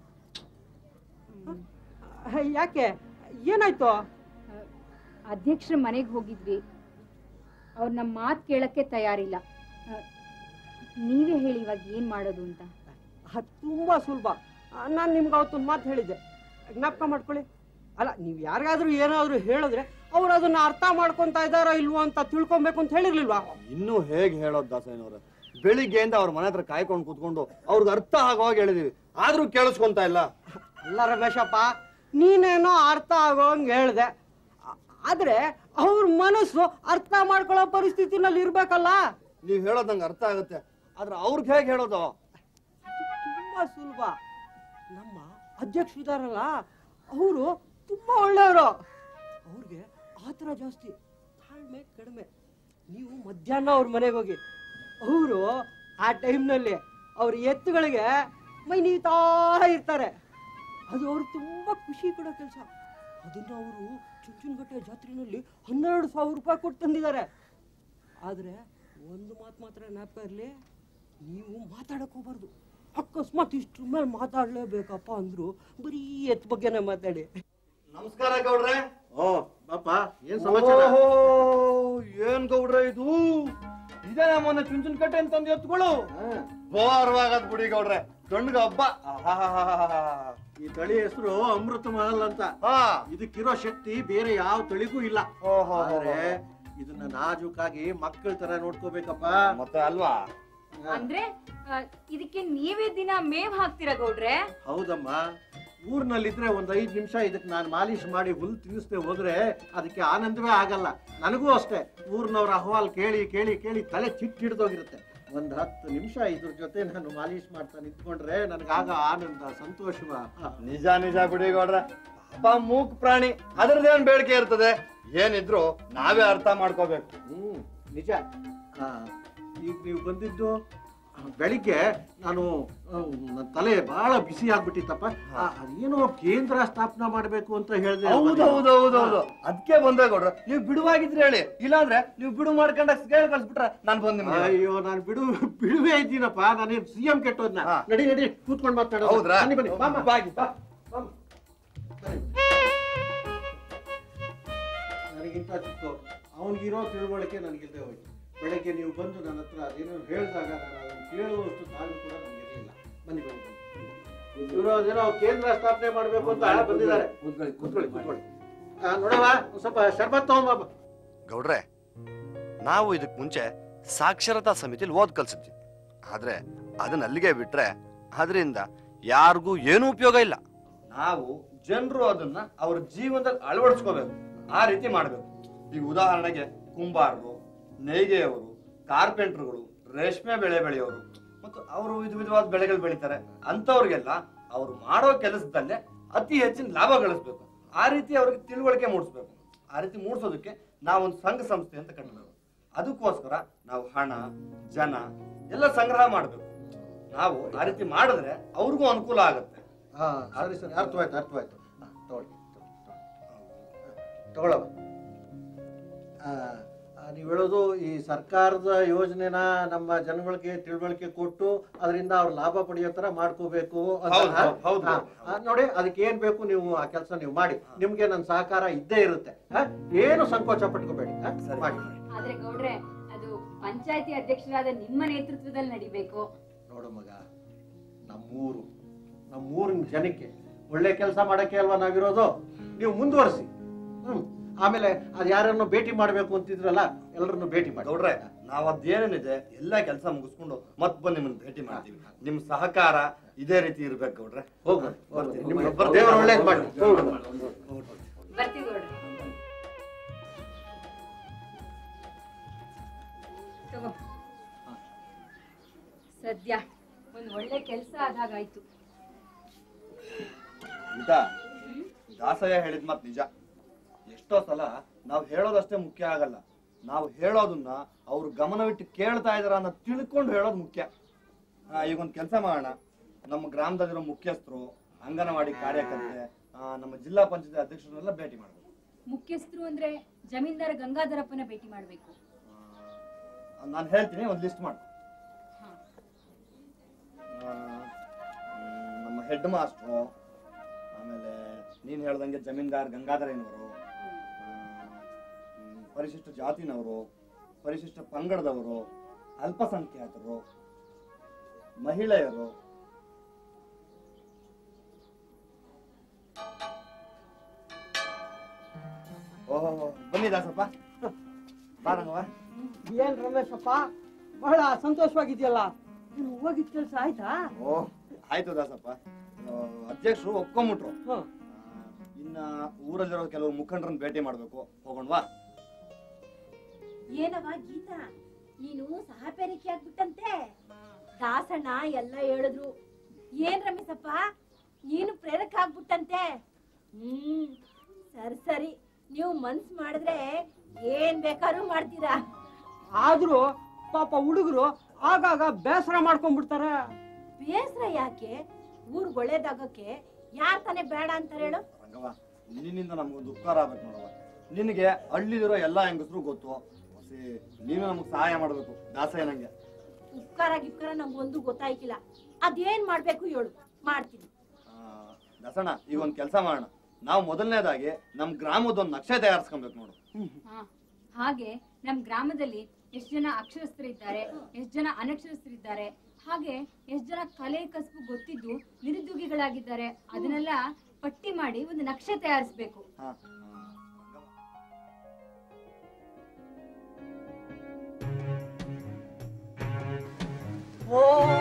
ಯಾಕೆ ಏನಾಯ್ತು ಅಧ್ಯಕ್ಷರ ಮನೆಗೆ ಹೋಗಿದ್ವಿ ಅವ್ರು ನಮ್ಮ ಮಾತು ಕೇಳಕ್ಕೆ ತಯಾರಿಲ್ಲ ಆ, ನೀವೇ ಹೇಳಿ ಇವಾಗ ಏನ್ ಮಾಡೋದು ಅಂತ ಅದು ತುಂಬಾ ಸುಲಭ ನಾನು ನಿಮ್ಗೆ ಅವತ್ತೊಂದು ಮಾತು ಹೇಳಿದ್ದೆ ಜ್ಞಾಪಕ ಮಾಡ್ಕೊಳ್ಳಿ ಅಲ್ಲ ನೀವು ಯಾರಿಗಾದ್ರೂ ಏನಾದ್ರೂ ಹೇಳಿದ್ರೆ ಅವ್ರು ಅದನ್ನ ಅರ್ಥ ಮಾಡ್ಕೊಂತ ಇದಾರೋ ಇಲ್ವೋ ಅಂತ ತಿಳ್ಕೊಬೇಕು ಅಂತ ಹೇಳಿರ್ಲಿಲ್ವಾ ಇನ್ನು ಹೇಗೆ ಹೇಳೋದು ದಾಸಯ್ಯನವ್ರೆ ಬೆಳಿಗ್ಗೆಯಿಂದ ಅವ್ರ ಮನೆ ಹತ್ರ ಕಾಯ್ಕೊಂಡು ಕೂತ್ಕೊಂಡು ಅವ್ರಿಗೆ ಅರ್ಥ ಆಗೋವಾಗ ಹೇಳಿದೀವಿ ಆದ್ರೂ ಕೇಳಿಸ್ಕೊಂತ ಇಲ್ಲ ಅಲ್ಲ ರಮೇಶಪ್ಪ ನೀನೇನೋ ಅರ್ಥ ಆಗೋಂಗ್ ಹೇಳ್ದೆ ಆ- ಆದ್ರೆ ಅವ್ರ ಮನಸ್ಸು ಅರ್ಥ ಮಾಡ್ಕೊಳ್ಳೋ ಪರಿಸ್ಥಿತಿನಲ್ಲಿ ಇರ್ಬೇಕಲ್ಲ ನೀವ್ ಹೇಳೋದ್ ನಂಗೆ ಅರ್ಥ ಆಗುತ್ತೆ ಆದ್ರೆ ಅವ್ರಿಗೆ ಹೇಗೆ ಹೇಳೋದು ತುಂಬಾ ಸುಲಭ ನಮ್ಮ ಅಧ್ಯಕ್ಷರಿದಾರಲ್ಲ ಅವರು ತುಂಬಾ ಒಳ್ಳೆಯವರು ಅವ್ರಿಗೆ ಆತರ ಜಾಸ್ತಿ ತಾಳ್ಮೆ ಕಡಿಮೆ ನೀವು ಮಧ್ಯಾಹ್ನ ಅವ್ರ ಮನೆಗೆ ಹೋಗಿ ಅವರು ಆ ಟೈಮ್ನಲ್ಲಿ ಅವ್ರ ಎತ್ತುಗಳಿಗೆ ಮೈ ನೀತಾ ಇರ್ತಾರೆ ಅದು ಅವ್ರಿಗೆ ತುಂಬಾ ಖುಷಿ ಕೊಡೋ ಕೆಲಸ ಅದನ್ನ ಅವರು ಚುಂಚನಗಟ್ಟೆ ಜಾತ್ರೆನಲ್ಲಿ ಹನ್ನೆರಡು ಸಾವಿರ ರೂಪಾಯಿ ಕೊಟ್ಟು ತಂದಿದ್ದಾರೆ ಆದ್ರೆ ಒಂದು ಮಾತು ಮಾತ್ರ ಜ್ಞಾಪಕ ಇರಲಿ ನೀವು ಮಾತಾಡಕ್ ಹೋಗ್ಬಾರ್ದು ಅಕಸ್ಮಾತ್ ಇಷ್ಟ್ರ ಮೇಲೆ ಮಾತಾಡ್ಲೇಬೇಕಪ್ಪ ಅಂದ್ರು ಬರೀ ಎತ್ ಬಗ್ಗೆನೇ ಮಾತಾಡಿ ನಮಸ್ಕಾರ ಗೌಡ್ರೆ ಓ ಪಾಪ ಏನ್ ಸಮಾಚಾರ ಓಹೋ, ಏನ್ ಗೌಡ್ರೆ ಇದು ಇದೇ ನಮ್ಮನ್ನ ಚುಂಚುನ್ ಕಟ್ಟೆ ಅಂತಂದು ಎತ್ಕೊಳ್ಳು ಬೋರ್ವಾಗದ್ ಬಿಡಿ ಗೌಡ್ರೆ ಕಣ್ಗ ಹಬ್ಬ ಆಹಾಹಾಹಾಹಾ. ಈ ತಳಿ ಹೆಸರು ಅಮೃತ ಮಹಲ್ ಅಂತ ಹಾ ಇದಕ್ಕಿರೋ ಶಕ್ತಿ ಬೇರೆ ಯಾವ ತಳಿಗೂ ಇಲ್ಲ ಓಹೋ ಆದ್ರೆ ಇದನ್ನ ನಾಜೂಕಾಗಿ ಮಕ್ಕಳ ತರ ನೋಡ್ಕೋಬೇಕಪ್ಪ ಮತ್ತೆ ಅಲ್ವಾ ಅಂದ್ರೆ ಆ, ಇದಕ್ಕೆ ನೀವೇ ದಿನ ಮೇವ್ ಹಾಕ್ತೀರಾ ಗೌಡ್ರೆ ಹೌದಮ್ಮ ಊರ್ನಲ್ಲಿದ್ರೆ ಒಂದ್ ಐದ್ ನಿಮಿಷ ಇದಕ್ಕೆ ನಾನು ಮಾಲಿಶ್ ಮಾಡಿ ಹುಲ್ ತಿನ್ನಿಸ್ದೆ ಹೋದ್ರೆ ಅದಕ್ಕೆ ಆನಂದವೇ ಆಗಲ್ಲ ನನಗೂ ಅಷ್ಟೇ ಊರ್ನವ್ರ ಅಹವಾಲ್ ಕೇಳಿ ಕೇಳಿ ಕೇಳಿ ತಲೆ ಚಿಟ್ ಹಿಡ್ದೋಗಿರುತ್ತೆ ಒಂದ್ ಹತ್ತು ನಿಮಿಷ ಇದ್ರ ಜೊತೆ ನಾನು ಮಾಲಿಶ್ ಮಾಡ್ತಾ ನಿಂತ್ಕೊಂಡ್ರೆ ನನಗಾಗ ಆನಂದ ಸಂತೋಷವ ನಿಜ ನಿಜ ಬಿಡಿ ಗೌಡ್ರೆ ಪಾಪ ಮೂಕ್ ಪ್ರಾಣಿ ಅದ್ರದ್ದೇನ್ ಬೇಡಿಕೆ ಇರ್ತದೆ ಏನಿದ್ರು ನಾವೇ ಅರ್ಥ ಮಾಡ್ಕೋಬೇಕು ಹ್ಮ್ ನಿಜ ಆ, ಈಗ ನೀವು ಬಂದಿದ್ದು ಆ, ಬೆಳಿಗ್ಗೆ ನಾನು ಆ, ನನ್ನ ತಲೆ ಬಹಳ ಬಿಸಿ ಆಗ್ಬಿಟ್ಟಿತ್ತಪ್ಪ ಆ, ಅದೇನೋ ಕೇಂದ್ರ ಸ್ಥಾಪನಾ ಮಾಡ್ಬೇಕು ಅಂತ ಹೇಳಿದೆ ಹೌದು ಹೌದು ಹೌದು ಹೌದು ಅದಕ್ಕೆ ಬಂದೆ ಗೌಡ್ರೆ ನೀವು ಬಿಡುವಾಗಿದ್ರೆ ಹೇಳಿ ಇಲ್ಲಾಂದ್ರೆ ನೀವು ಬಿಡು ಮಾಡ್ಕೊಂಡ ಕೇಳಿ ಕಳ್ಸ್ಬಿಟ್ರೆ ನಾನ್ ಬಂದ್ ನಿಮ್ಗೆ ಅಯ್ಯೋ ನಾನು ಬಿಡು ಬಿಡುವೆ ಇದ್ದೀನಪ್ಪ ನಾನೇನ್ ಸಿ ಎಂ ಕೆಟ್ಟೋದ್ನ ಹಾ. ನಡಿ ನಡಿ ಕೂತ್ಕೊಂಡು ಮಾತಾಡೋದು ಹೌದ್ರಾ? ಬನ್ನಿ ಬನ್ನಿ ಬಾ, ಬಾ. ಬಾಗಿ, ಬಾ. ಬಾ. ಬನ್ನಿ. ನನಗಿಂತ ಚಿಕ್ಕ ಅವನಿಗಿರೋ ತಿಳುವಳಿಕೆ ನನಗಿಲ್ಲದೆ ಹೋಯ್ತು ಬೆಳಗ್ಗೆ ನೀವು ಬಂದು ನನ್ನ ಹತ್ರ ಅದೇನೋ ಹೇಳಿದಾಗ ನಾನು ಅದನ್ನು ಕೇಳುವಷ್ಟು ತಾಳ್ಮೆ ಕೂಡ ನನಗೆ ಇರಲಿಲ್ಲ ಬನ್ನಿ ಬನ್ನಿ ಬನ್ನಿ ಇವರು ಅದೇನೋ ಕೇಂದ್ರ ಸ್ಥಾಪನೆ ಮಾಡಬೇಕು ಅಂತ ಬಂದಿದ್ದಾರೆ ಕೂತ್ಕೊಳ್ಳಿ ಕೂತ್ಕೊಳ್ಳಿ ಆ, ನೋಡವ್ವ ಒಂದ್ ಸ್ವಲ್ಪ ಶರ್ಬತ್ ತಗೊಂಬ ಗೌಡ್ರೆ ನಾವು ಇದಕ್ ಮುಂಚೆ ಸಾಕ್ಷರತಾ ಸಮಿತಿಲಿ ಓದ್ ಕಲ್ಸಿದ್ವಿ ಆದ್ರೆ ಅದನ್ನ ಅಲ್ಲಿಗೆ ಬಿಟ್ರೆ ಅದರಿಂದ ಯಾರಿಗೂ ಏನೂ ಉಪಯೋಗ ಇಲ್ಲ ನಾವು ಜನರು ಅದನ್ನ ಅವ್ರ ಜೀವನದಲ್ಲಿ ಅಳವಡಿಸ್ಕೋಬೇಕು ಆ ರೀತಿ ಮಾಡ್ಬೇಕು ಈಗ ಉದಾಹರಣೆಗೆ ಕುಂಬಾರರು ನೇಯ್ಗೆಯವರು ಕಾರ್ಪೆಂಟರ್ಗಳು ರೇಷ್ಮೆ ಬೆಳೆ ಬೆಳೆಯೋರು ಮತ್ತು ಅವರು ವಿಧ ವಿಧವಾದ ಬೆಳೆಗಳು ಬೆಳಿತಾರೆ ಅಂತವ್ರಿಗೆಲ್ಲ ಅವ್ರು ಮಾಡೋ ಕೆಲಸದಲ್ಲೇ ಅತಿ ಹೆಚ್ಚಿನ ಲಾಭ ಗಳಿಸ್ಬೇಕು ಆ ರೀತಿ ಅವ್ರಿಗೆ ತಿಳುವಳಿಕೆ ಮೂಡಿಸ್ಬೇಕು ಆ ರೀತಿ ಮೂಡಿಸೋದಕ್ಕೆ ನಾವೊಂದು ಸಂಘ ಸಂಸ್ಥೆ ಅಂತ ಕಟ್ಟಬೇಕು ಅದಕ್ಕೋಸ್ಕರ ನಾವು ಹಣ ಜನ ಎಲ್ಲ ಸಂಗ್ರಹ ಮಾಡಬೇಕು ನಾವು ಆ ರೀತಿ ಮಾಡಿದ್ರೆ ಅವ್ರಿಗೂ ಅನುಕೂಲ ಆಗುತ್ತೆ ಹಾ ಸರಿ ಸರಿ ಅರ್ಥವಾಯ್ತು ಅರ್ಥವಾಯ್ತು ಹಾ, ತಗೊಳ್ಳಿ ತಗೊಳ್ಳೋ ನೀವು ಹೇಳೋದು ಈ ಸರ್ಕಾರದ ಯೋಜನೆನ ನಮ್ಮ ಜನಗಳಿಗೆ ತಿಳುವಳಿಕೆ ಕೊಟ್ಟು ಅದರಿಂದ ಅವ್ರು ಲಾಭ ಪಡೆಯೋ ತರ ಮಾಡ್ಕೋಬೇಕು ಅಂತ ಹೌದು, ಹೌದು, ಹೌದು. ಹಾ, ಆ, ನೋಡಿ ಅದಕ್ಕೆ ಏನ್ ಬೇಕು ನೀವು ಆ ಕೆಲಸ ನೀವು ಮಾಡಿ ನಿಮ್ಗೆ ನನ್ನ ಸಹಕಾರ ಇದ್ದೇ ಇರುತ್ತೆ ಆ? ಏನು ಸಂಕೋಚ ಪಟ್ಕೋಬೇಡಿ ಆ? ಮಾಡಿ ಆದ್ರೆ ಗೌಡ್ರೆ ಅದು ಪಂಚಾಯತಿ ಅಧ್ಯಕ್ಷರಾದ ನಿಮ್ಮ ನೇತೃತ್ವದಲ್ಲಿ ನಡಿಬೇಕು ನೋಡು ಮಗ ನಮ್ಮೂರು ನಮ್ಮೂರಿನ ಜನಕ್ಕೆ ಒಳ್ಳೆ ಕೆಲಸ ಮಾಡಕ್ಕೆ ಅಲ್ವಾ ನಾವಿರೋದು ನೀವು ಮುಂದುವರಿಸಿ ಹ್ಮ್ ಆಮೇಲೆ ಅದ್ ಯಾರನ್ನು ಭೇಟಿ ಮಾಡ್ಬೇಕು ಅಂತಿದ್ರಲ್ಲ ಎಲ್ಲರನ್ನು ಭೇಟಿ ಮಾಡಿ ಗೌಡ್ರೆ ನಾವ್ ಅದೇನೇನಿದೆ ಎಲ್ಲ ಕೆಲಸ ಮುಗಿಸ್ಕೊಂಡು ಮತ್ ಬಂದು ನಿಮ್ಮನ್ನ ಭೇಟಿ ಮಾಡ್ತೀವಿ ನಿಮ್ ಸಹಕಾರ ಇದೇ ರೀತಿ ಇರ್ಬೇಕು ಗೌಡ್ರೆ ಹೋಗು ಬರ್ತೀನಿ. ನಿಮ್ಗೆ ಬರ್ತೀನಿ. ದೇವ್ರು ಒಳ್ಳೇದ್ ಮಾಡಿ ಬರ್ತೀವಿ ಗೌಡ್ರೆ ತಗೋ ಸದ್ಯ ಒಂದ್ ಒಳ್ಳೆ ಕೆಲಸ ಆದಾಗಾಯ್ತು ನಿಜ ದಾಸಯ್ಯ ಹೇಳಿದ್ ಮಾತ್ ನಿಜ ಎಷ್ಟೋ ಸಲ ನಾವ್ ಹೇಳೋದಷ್ಟೇ ಮುಖ್ಯ ಆಗಲ್ಲ ನಾವು ಹೇಳೋದನ್ನ ಅವ್ರು ಗಮನವಿಟ್ಟು ಕೇಳ್ತಾ ಇದಾರ ಅನ್ನೋ ತಿಳ್ಕೊಂಡು ಹೇಳೋದು ಮುಖ್ಯ ಆ, ಈಗ ಒಂದ್ ಕೆಲಸ ಮಾಡೋಣ ನಮ್ಮ ಗ್ರಾಮದಲ್ಲಿರೋ ಮುಖ್ಯಸ್ಥರು ಅಂಗನವಾಡಿ ಕಾರ್ಯಕರ್ತೆ ಆ, ನಮ್ಮ ಜಿಲ್ಲಾ ಪಂಚಾಯತ್ ಅಧ್ಯಕ್ಷರನ್ನೆಲ್ಲ ಭೇಟಿ ಮಾಡ್ಬೇಕು ಮುಖ್ಯಸ್ಥರು ಅಂದ್ರೆ ಜಮೀನ್ದಾರ ಗಂಗಾಧರಪ್ಪನ ಭೇಟಿ ಮಾಡ್ಬೇಕು ನಾನು ಹೇಳ್ತೀನಿ ಒಂದು ಲಿಸ್ಟ್ ಮಾಡು ಹಾ. ಆ, ಮ್, ನಮ್ಮ ಹೆಡ್ ಮಾಸ್ಟ್ರು ಆಮೇಲೆ ನೀನ್ ಹೇಳ್ದಂಗೆ ಜಮೀನ್ದಾರ್ ಗಂಗಾಧರಯ್ಯನವರು ಪರಿಶಿಷ್ಟ ಜಾತಿನವರು ಪರಿಶಿಷ್ಟ ಪಂಗಡದವರು ಅಲ್ಪಸಂಖ್ಯಾತರು ಮಹಿಳೆಯರು ಓಹೋ ಬನ್ನಿ ದಾಸಪ್ಪ ಬಾರಂಗವ ಏನ್ ರಮೇಶಪ್ಪ ಬಹಳ ಸಂತೋಷವಾಗಿದೆಯಲ್ಲ ನೀನು ಹೋಗಿದ್ ಕೆಲಸ ಆಯ್ತಾ ಓ ಆಯ್ತು ದಾಸಪ್ಪ ಆ, ಅಧ್ಯಕ್ಷರು ಒಪ್ಕೊಂಬಿಟ್ರು ಹ್ಮ್. ಆ, ಇನ್ನ ಊರಲ್ಲಿರೋ ಕೆಲವು ಮುಖಂಡರನ್ನ ಭೇಟಿ ಮಾಡ್ಬೇಕು ಹೋಗೋಣವಾ ಏನವ ಗೀತಾ ನೀನು ಸಹಪೇರಿಕೆ ಆಗ್ಬಿಟ್ಟಂತೆ ದಾಸಣ್ಣ ಎಲ್ಲ ಹೇಳಿದ್ರು ಏನ್ ರಮೇಶಪ್ಪ ನೀನು ಪ್ರೇರಕ ಆಗ್ಬಿಟ್ಟಂತೆ ಹ್ಮ್ ಸರಿ ಸರಿ ನೀವು ಮನ್ಸ್ ಮಾಡಿದ್ರೆ ಏನ್ ಬೇಕಾದ್ರೂ ಮಾಡ್ತೀರಾ ಆದ್ರೂ ಪಾಪ ಹುಡುಗರು ಆಗಾಗ ಬೇಸರ ಮಾಡ್ಕೊಂಡ್ಬಿಡ್ತಾರೆ ಬೇಸರ ಯಾಕೆ ಊರ್ ಒಳ್ಳೇದಾಗಕ್ಕೆ ಯಾರ್ ತಾನೇ ಬೇಡ ಅಂತಾರೆ ಹೇಳು ರಂಗವ್ವ ನಿನ್ನಿಂದ ನಮ್ಗೊಂದು ಉಪಕಾರ ಆಗ್ಬೇಕು ನೋಡವ್ವ ನಿನಗೆ ಹಳ್ಳಿಲಿರೋ ಎಲ್ಲಾ ಹೆಂಗಸರು ಗೊತ್ತು ಹೊಸಿ ನೀನು ನಮಗ್ ಸಹಾಯ ಮಾಡ್ಬೇಕು ದಾಸಯ್ಯ ನಂಗೆ ಉಪ್ಕಾರ ಗಿಪ್ಕಾರ ನಂಗೆ ಒಂದು ಗೊತ್ತಾಯ್ಕಿಲ್ಲ ಅದೇನ್ ಮಾಡ್ಬೇಕು ಹೇಳು ಮಾಡ್ತೀನಿ ಆ, ದಾಸಣ್ಣ ಈಗ ಒಂದ್ ಕೆಲಸ ಮಾಡೋಣ ನಾವು ಮೊದಲನೇದಾಗಿ ನಮ್ ಗ್ರಾಮದ ಒಂದ್ ನಕ್ಷೆ ತಯಾರಿಸ್ಕೊಬೇಕು ನೋಡು ಹಾ. ಹಾಗೆ ನಮ್ ಗ್ರಾಮದಲ್ಲಿ ಎಷ್ಟ್ ಜನ ಅಕ್ಷರಸ್ಥರಿದ್ದಾರೆ ಎಷ್ಟ್ ಜನ ಅನಕ್ಷರಸ್ಥರಿದ್ದಾರೆ ಹಾಗೆ ಎಷ್ಟ್ ಜನ ಕಲೆ ಕಸಬು ಗೊತ್ತಿದ್ದು ನಿರುದ್ಯೋಗಿಗಳಾಗಿದ್ದಾರೆ ಅದನ್ನೆಲ್ಲ ಪಟ್ಟಿ ಮಾಡಿ ಒಂದು ನಕ್ಷೆ ತಯಾರಿಸ್ಬೇಕು ಹಾ ಓ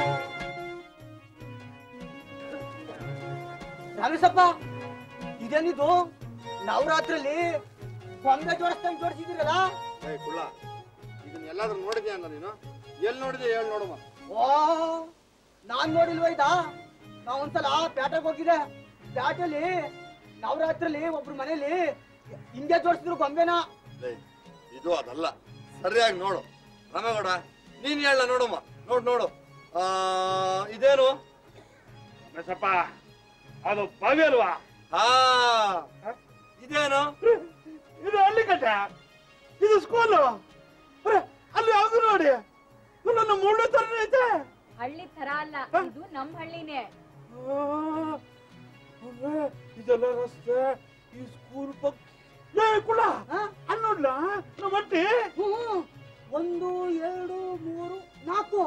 ರಮೇಶಪ್ಪ ಇದೇನಿದು ನವರಾತ್ರಿಲಿ ಗೊಂಬೆ ಜೋಡಿಸ್ದಂಗ್ ಜೋಡಿಸಿದಿರಲ್ಲ ಏ ಕುಳ್ಳ ಇದನ್ನ ಎಲ್ಲಾದ್ರೂ ನೋಡಿದ್ಯಾ ಅನ್ನ ನೀನು ಎಲ್ಲಿ ನೋಡಿದ್ಯಾ ಹೇಳಿ ನೋಡುವ ಓ ನಾನ್ ನೋಡಿಲ್ವ ಇದ ನಾ ಒಂದ್ಸಲ ಪೇಟೆಗೆ ಹೋಗಿದ್ದೆ ಪೇಟೆಲಿ ನವರಾತ್ರಿಲಿ ಒಬ್ರು ಮನೇಲಿ ಹಿಂಗೆ ಜೋಡಿಸಿದ್ರು ಗೊಂಬೆನ ಇದು ಅದಲ್ಲ ಸರಿಯಾಗಿ ನೋಡು ರಾಮೇಗೌಡ ನೀನ್ ಹೇಳ ನೋಡಮ್ಮ ನೋಡ್ ನೋಡು ಆ ಇದೇನು ರಮೇಶಪ್ಪ ಅದು ಭವ್ಯ ಅಲ್ವಾ ಹಾ ಇದೇನು ಇದು ಹಳ್ಳಿ ಕಟ್ಟ ಇದು ಸ್ಕೂಲು ಅಲ್ಲಿ ಯಾವ್ದು ನೋಡಿ ಇದು ನನ್ನ ಮುಳ್ಳು ತರ ಐತೆ ಹಳ್ಳಿ ತರ ಅಲ್ಲ ಇದು ನಮ್ ಹಳ್ಳಿನೇ ಆ, ಅವ್ರೆ, ಇದೆಲ್ಲ ರಸ್ತೆ ಈ ಸ್ಕೂಲ್ ಪಕ್ಕ ಏ ಕುಳ ಅಲ್ಲಿ ನೋಡ್ಲಾ ನಮ್ಮ ಅಟ್ಟಿ ಹ್ಮ್. ಒಂದು ಎರಡು ಮೂರು ನಾಲ್ಕು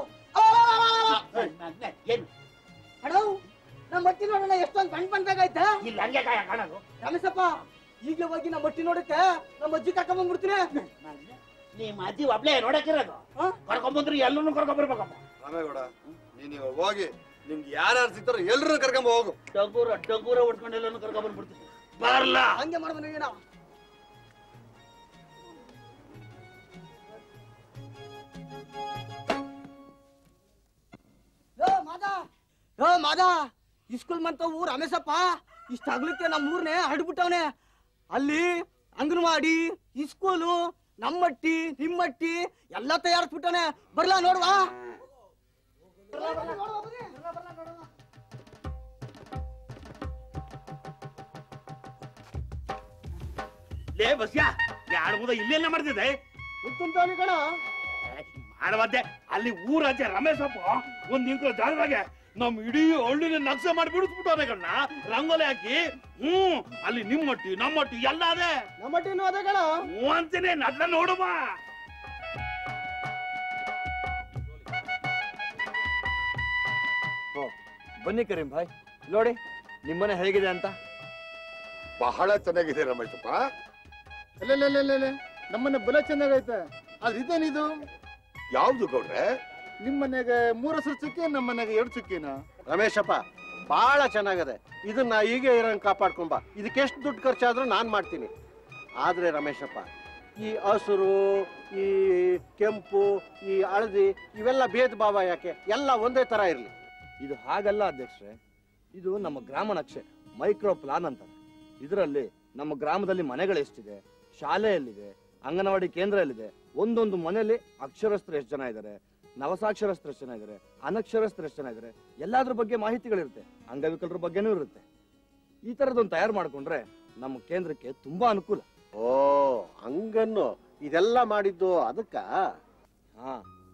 ಏನು ಅಡೋ ನಮ್ಮ ಮಟ್ಟಿ ನೋಡೋಣ ಎಷ್ಟೊಂದು ಬಣ್ಣ ಬಣ್ಣದಾಗೈತೆ ಇಲ್ಲಿ ಹಂಗೆ ಕಾಯ ಕಾಣೋದು ರಮೇಶಪ್ಪ ಈಗಲೇ ಹೋಗಿ ನಮ್ಮ ಮಟ್ಟಿ ನೋಡಕ್ಕೆ ನಮ್ಮ ಅಜ್ಜಿ ಕರ್ಕೊಂಡ್ಬಂದ್ಬಿಡ್ತೀನಿ ನಿಮ್ಮ ಅಜ್ಜಿ ಒಬ್ಳೆ ನೋಡಕ್ಕಿರೋದು ಕರ್ಕೊಂಬಂದ್ರೆ ಎಲ್ಲರೂ ಕರ್ಕೊಂಬರ್ಬೇಕಪ್ಪ ರಾಮೇಗೌಡ ನೀನ್ ಇವಾಗ ಹೋಗಿ ನಿಮ್ಗೆ ಯಾರ್ಯಾರು ಸಿಗ್ತಾರೋ ಎಲ್ರು ಕರ್ಕೊಂಬ ಹೋಗು ಡಗೂರ ಡಗೂರ ಉಟ್ಕೊಂಡು ಎಲ್ಲರೂ ಕರ್ಕೊಂಬಂದ್ಬಿಡ್ತೀನಿ ಬರ್ಲಾ ಹಂಗೆ ಮಾಡ್ಬಂದ್ರೆ ಏನ ಏ ಮಾದ ಏ ಮಾದ ಇಸ್ಕೂಲ್ ಮಂತವು ರಮೇಶಪ್ಪ ಇಷ್ಟ ಆಗ್ಲಿಕ್ಕೆ ನಮ್ಮ ಊರ್ನೆ ಹರಡ್ಬಿಟ್ಟವನೆ ಅಲ್ಲಿ ಅಂಗನವಾಡಿ ಇಸ್ಕೂಲು ನಮ್ಮಟ್ಟಿ ನಿಮ್ಮಟ್ಟಿ ಎಲ್ಲ ತಯಾರಿಸ್ಬಿಟ್ಟವನೆ ಬರ್ಲಾ ನೋಡುವಾ ಲೇ ಬಸ್ಯಾ ಯಾಡ್ಬೋದ ಇಲ್ಲೆಲ್ಲ ಮಾಡ್ತಿದ್ದೆ ಗೊತ್ತುಂಟಾನಿ ಕಣ ಮಾಡಬಾರ್ದೆ ಅಲ್ಲಿ ಊರಾಚೆ ರಮೇಶ್ ಅಪ್ಪ ಒಂದ್ ಇಂಕೋ ಜಾಗದಾಗೆ ನಮ್ ಇಡೀ ಹಳ್ಳಿನ ನಕ್ಷೆ ಮಾಡಿ ಬಿಡಿಸ್ಬಿಟ್ಟವ್ರೆ ಕಣ್ಣ ರಂಗೋಲಿ ಹಾಕಿ ಹ್ಮ್ ಅಲ್ಲಿ ನಿಮ್ಮಟ್ಟಿ ನಮ್ಮಟ್ಟಿ ಎಲ್ಲ ಅದೇ ನಮ್ಮಟ್ಟಿನೂ ಅದೇ ಕಣ ಹ್ಞೂ ಅಂತೀನಿ ನಡ್ಲ ನೋಡು ಬಾ ಓ ಬನ್ನಿ ಕರೀಂ ಭಾಯ್ ನೋಡಿ ನಿಮ್ಮನೆ ಹೇಗಿದೆ ಅಂತ ಬಹಳ ಚೆನ್ನಾಗಿದೆ ರಮೇಶಪ್ಪ ಅಲ್ಲೇ ನಮ್ಮನೆ ಬಲ ಚೆನ್ನಾಗೈತೆ ಆದ್ರೆ ಇದೇನಿದು ಯಾವ್ದು ಗೌಡ್ರೆ ನಿಮ್ ಮನೆಗೆ ಮೂರು ಹಸಿರು ಚುಕ್ಕಿ ನಮ್ಮ ಮನೆಗೆ ಎರಡು ಚುಕ್ಕಿನ ರಮೇಶಪ್ಪ ಬಹಳ ಚೆನ್ನಾಗದೆ ಇದನ್ನ ಹೀಗೆ ಇರಂಗ್ ಕಾಪಾಡ್ಕೊಂಬ ಇದಕ್ಕೆ ಎಷ್ಟು ದುಡ್ಡು ಖರ್ಚಾದ್ರೂ ನಾನ್ ಮಾಡ್ತೀನಿ ಆದ್ರೆ ರಮೇಶಪ್ಪ ಈ ಹಸುರು ಈ ಕೆಂಪು ಈ ಹಳದಿ ಇವೆಲ್ಲ ಭೇದ ಭಾವ ಯಾಕೆ ಎಲ್ಲ ಒಂದೇ ತರ ಇರ್ಲಿ ಇದು ಹಾಗಲ್ಲ ಅಧ್ಯಕ್ಷರೇ ಇದು ನಮ್ಮ ಗ್ರಾಮ ನಕ್ಷೆ ಮೈಕ್ರೋ ಪ್ಲಾನ್ ಅಂತಾರೆ ಇದರಲ್ಲಿ ನಮ್ಮ ಗ್ರಾಮದಲ್ಲಿ ಮನೆಗಳು ಎಷ್ಟಿದೆ ಶಾಲೆ ಎಲ್ಲಿದೆ ಅಂಗನವಾಡಿ ಕೇಂದ್ರ ಎಲ್ಲಿದೆ ಒಂದೊಂದು ಮನೆಯಲ್ಲಿ ಅಕ್ಷರಸ್ಥರು ಎಷ್ಟು ಜನ ಇದ್ದಾರೆ ನವಸಾಕ್ಷರಸ್ಥರು ಎಷ್ಟು ಜನ ಇದ್ದಾರೆ ಅನಕ್ಷರಸ್ಥರು ಎಷ್ಟು ಜನ ಇದ್ದಾರೆ ಎಲ್ಲಾದ್ರ ಬಗ್ಗೆ ಮಾಹಿತಿಗಳಿರುತ್ತೆ ಅಂಗವಿಕಲರ ಬಗ್ಗೆನೂ ಇರುತ್ತೆ ಈ ತರದೊಂದು ತಯಾರು ಮಾಡ್ಕೊಂಡ್ರೆ ನಮ್ಮ ಕೇಂದ್ರಕ್ಕೆ ತುಂಬಾ ಅನುಕೂಲ ಓ ಹಂಗನ್ನು ಇದೆಲ್ಲ ಮಾಡಿದ್ದು ಅದಕ್ಕ ಹಾ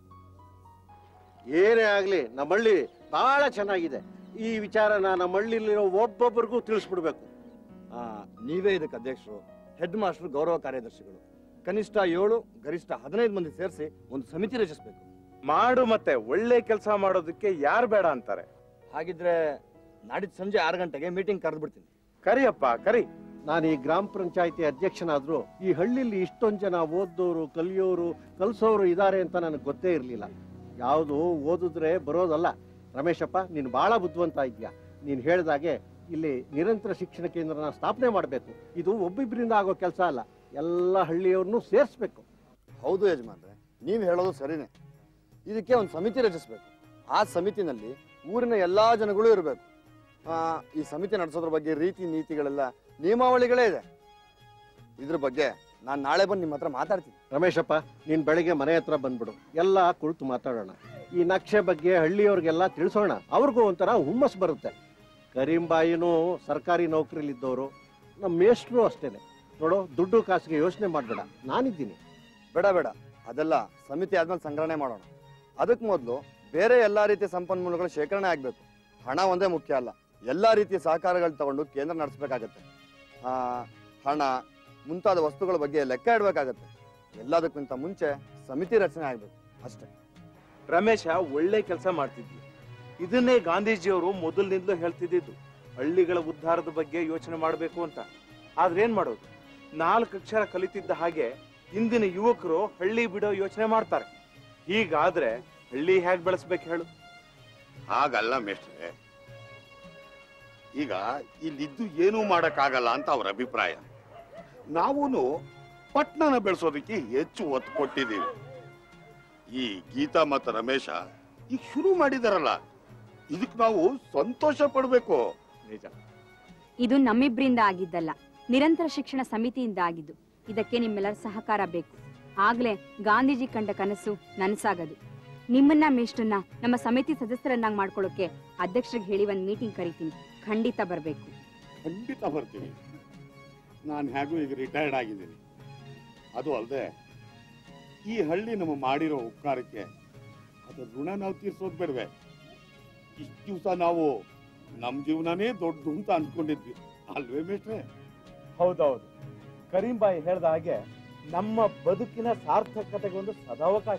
ಏನೇ ಆಗ್ಲಿ ನಮ್ಮ ಹಳ್ಳಿ ಬಹಳ ಚೆನ್ನಾಗಿದೆ ಈ ವಿಚಾರನ ನಮ್ಮ ಹಳ್ಳಿಲಿರೋ ಒಬ್ಬೊಬ್ಬರಿಗೂ ತಿಳಿಸ್ಬಿಡ್ಬೇಕು ಆ, ನೀವೇ ಇದಕ್ಕೆ ಅಧ್ಯಕ್ಷರು ಹೆಡ್ ಮಾಸ್ಟರ್ ಗೌರವ ಕಾರ್ಯದರ್ಶಿಗಳು ಕನಿಷ್ಠ ಏಳು ಗರಿಷ್ಠ ಹದಿನೈದು ಮಂದಿ ಸೇರಿಸಿ ಒಂದು ಸಮಿತಿ ರಚಿಸಬೇಕು ಮಾಡು ಮತ್ತೆ ಒಳ್ಳೆ ಕೆಲಸ ಮಾಡೋದಕ್ಕೆ ಯಾರು ಬೇಡ ಅಂತಾರೆ ಹಾಗಿದ್ರೆ ನಾಡಿದ್ದು ಸಂಜೆ ಆರು ಗಂಟೆಗೆ ಮೀಟಿಂಗ್ ಕರೆದು ಬಿಡ್ತೀನಿ ಕರಿಯಪ್ಪ ಕರಿ ನಾನು ಈ ಗ್ರಾಮ ಪಂಚಾಯತಿ ಅಧ್ಯಕ್ಷನಾದ್ರೂ ಈ ಹಳ್ಳಿಲಿ ಇಷ್ಟೊಂದು ಜನ ಓದ್ದೋರು ಕಲಿಯೋರು ಕಲಿಸೋರು ಇದ್ದಾರೆ ಅಂತ ನನಗೆ ಗೊತ್ತೇ ಇರಲಿಲ್ಲ ಯಾವುದು ಓದಿದ್ರೆ ಬರೋದಲ್ಲ ರಮೇಶಪ್ಪ ನೀನು ಬಹಳ ಬುದ್ಧಿವಂತ ಇದೆಯಾ ನೀನು ಹೇಳ್ದಾಗೆ ಇಲ್ಲಿ ನಿರಂತರ ಶಿಕ್ಷಣ ಕೇಂದ್ರನ ಸ್ಥಾಪನೆ ಮಾಡಬೇಕು ಇದು ಒಬ್ಬಿಬ್ಬರಿಂದ ಆಗೋ ಕೆಲಸ ಅಲ್ಲ ಎಲ್ಲ ಹಳ್ಳಿಯವ್ರನ್ನೂ ಸೇರಿಸ್ಬೇಕು ಹೌದು ಯಜಮಾನ್ರೆ ನೀವು ಹೇಳೋದು ಸರಿನೇ ಇದಕ್ಕೆ ಒಂದು ಸಮಿತಿ ರಚಿಸಬೇಕು ಆ ಸಮಿತಿನಲ್ಲಿ ಊರಿನ ಎಲ್ಲಾ ಜನಗಳು ಇರಬೇಕು ಈ ಸಮಿತಿ ನಡೆಸೋದ್ರ ಬಗ್ಗೆ ರೀತಿ ನೀತಿಗಳೆಲ್ಲ ನಿಯಮಾವಳಿಗಳೇ ಇದೆ ಇದ್ರ ಬಗ್ಗೆ ನಾನು ನಾಳೆ ಬಂದು ನಿಮ್ಮ ಹತ್ರ ಮಾತಾಡ್ತೀನಿ ರಮೇಶಪ್ಪ ನೀನ್ ಬೆಳಿಗ್ಗೆ ಮನೆ ಹತ್ರ ಬಂದ್ಬಿಡು ಎಲ್ಲ ಕುಳಿತು ಮಾತಾಡೋಣ ಈ ನಕ್ಷೆ ಬಗ್ಗೆ ಹಳ್ಳಿಯವ್ರಿಗೆಲ್ಲ ತಿಳಿಸೋಣ ಅವ್ರಿಗೂ ಒಂಥರ ಹುಮ್ಮಸ್ ಬರುತ್ತೆ ಕರೀಂಬಾಯಿನೂ ಸರ್ಕಾರಿ ನೌಕರಿಲಿದ್ದವರು ನಮ್ಮ ಮೇಷ್ಟ್ರು ಅಷ್ಟೇನೆ ನೋಡು ದುಡ್ಡು ಕಾಸಿಗೆ ಯೋಚನೆ ಮಾಡಬೇಡ ನಾನಿದ್ದೀನಿ ಬೇಡ ಬೇಡ ಅದೆಲ್ಲ ಸಮಿತಿ ಆದ್ಮೇಲೆ ಸಂಗ್ರಹಣೆ ಮಾಡೋಣ ಅದಕ್ಕೆ ಮೊದಲು ಬೇರೆ ಎಲ್ಲಾ ರೀತಿಯ ಸಂಪನ್ಮೂಲಗಳ ಶೇಖರಣೆ ಆಗ್ಬೇಕು ಹಣ ಒಂದೇ ಮುಖ್ಯ ಅಲ್ಲ ಎಲ್ಲಾ ರೀತಿಯ ಸಹಕಾರಗಳು ತಗೊಂಡು ಕೇಂದ್ರ ನಡೆಸಬೇಕಾಗತ್ತೆ ಆ ಹಣ ಮುಂತಾದ ವಸ್ತುಗಳ ಬಗ್ಗೆ ಲೆಕ್ಕ ಇಡಬೇಕಾಗತ್ತೆ ಎಲ್ಲದಕ್ಕಿಂತ ಮುಂಚೆ ಸಮಿತಿ ರಚನೆ ಆಗ್ಬೇಕು ಅಷ್ಟೇ ರಮೇಶ ಒಳ್ಳೆ ಕೆಲಸ ಮಾಡ್ತಿದ್ವಿ ಇದನ್ನೇ ಗಾಂಧೀಜಿಯವರು ಮೊದಲಿನಿಂದಲೂ ಹೇಳ್ತಿದ್ದಿದ್ದು ಹಳ್ಳಿಗಳ ಉದ್ಧಾರದ ಬಗ್ಗೆ ಯೋಚನೆ ಮಾಡಬೇಕು ಅಂತ ಆದ್ರೆ ಏನ್ ಮಾಡೋದು ನಾಲ್ಕು ಅಕ್ಷರ ಕಲಿತಿದ್ದ ಹಾಗೆ ಇಂದಿನ ಯುವಕರು ಹಳ್ಳಿ ಬಿಡೋ ಯೋಚನೆ ಮಾಡ್ತಾರೆ ಹೀಗಾದ್ರೆ ಹಳ್ಳಿ ಹೇಗ್ ಬೆಳೆಸ್ಬೇಕು ಹೇಳು ಹಾಗಲ್ಲ ಮೇಷ್ಟ್ರೆ ಈಗ ಇಲ್ಲಿದ್ದು ಏನೂ ಮಾಡಕ್ಕಾಗಲ್ಲ ಅಂತ ಅವ್ರ ಅಭಿಪ್ರಾಯ ನಾವೂನು ಪಟ್ನನ ಬೆಳೆಸೋದಕ್ಕೆ ಹೆಚ್ಚು ಒತ್ತು ಕೊಟ್ಟಿದ್ದೀವಿ ಈ ಗೀತಾ ಮತ್ತು ರಮೇಶ ಈಗ ಶುರು ಮಾಡಿದಾರಲ್ಲ ಇದಕ್ ನಾವು ಸಂತೋಷ ಪಡ್ಬೇಕು ನಿಜ ಇದು ನಮ್ಮಿಬ್ರಿಂದ ಆಗಿದ್ದಲ್ಲ ನಿರಂತರ ಶಿಕ್ಷಣ ಸಮಿತಿಯಿಂದ ಆಗಿದ್ದು ಇದಕ್ಕೆ ನಿಮ್ಮೆಲ್ಲರ ಸಹಕಾರ ಬೇಕು ಆಗ್ಲೇ ಗಾಂಧೀಜಿ ಕಂಡ ಕನಸು ನನಸಾಗದು ನಿಮ್ಮನ್ನ ಮೇಷ್ಟನ್ನ ನಮ್ಮ ಸಮಿತಿ ಸದಸ್ಯರನ್ನಾಗಿ ಮಾಡ್ಕೊಳ್ಳೋಕೆ ಅಧ್ಯಕ್ಷರಿಗೆ ಹೇಳಿ ಒಂದ್ ಮೀಟಿಂಗ್ ಕರಿತೀನಿ ಖಂಡಿತ ಬರ್ಬೇಕು ಖಂಡಿತ ಬರ್ತೀನಿ ನಾನು ಹೇಗೂ ಈಗ ರಿಟೈರ್ಡ್ ಆಗಿದ್ದೀನಿ ಅದು ಅಲ್ಲದೆ ಈ ಹಳ್ಳಿ ನಮ್ಮ ಮಾಡಿರೋ ಉಪಕಾರಕ್ಕೆ ಅದ್ರ ಋಣ ನಾವು ತೀರ್ಸೋದ್ ಬೇಡವೆ ಇಷ್ಟು ದಿವಸ ನಾವು ನಮ್ಮ ಜೀವನನೇ ದೊಡ್ಡದು ಅಂತ ಅಂದ್ಕೊಂಡಿದ್ವಿ ಅಲ್ವೇ ಮೇಷ್ಟ್ರೆ ಹೌದೌದು ಕರೀಂಬಾಯಿ ಹೇಳ್ದ ಹಾಗೆ ನಮ್ಮ ಬದುಕಿನ ಸಾರ್ಥಕತೆಗೆ ಒಂದು ಸದಾವಕಾಶ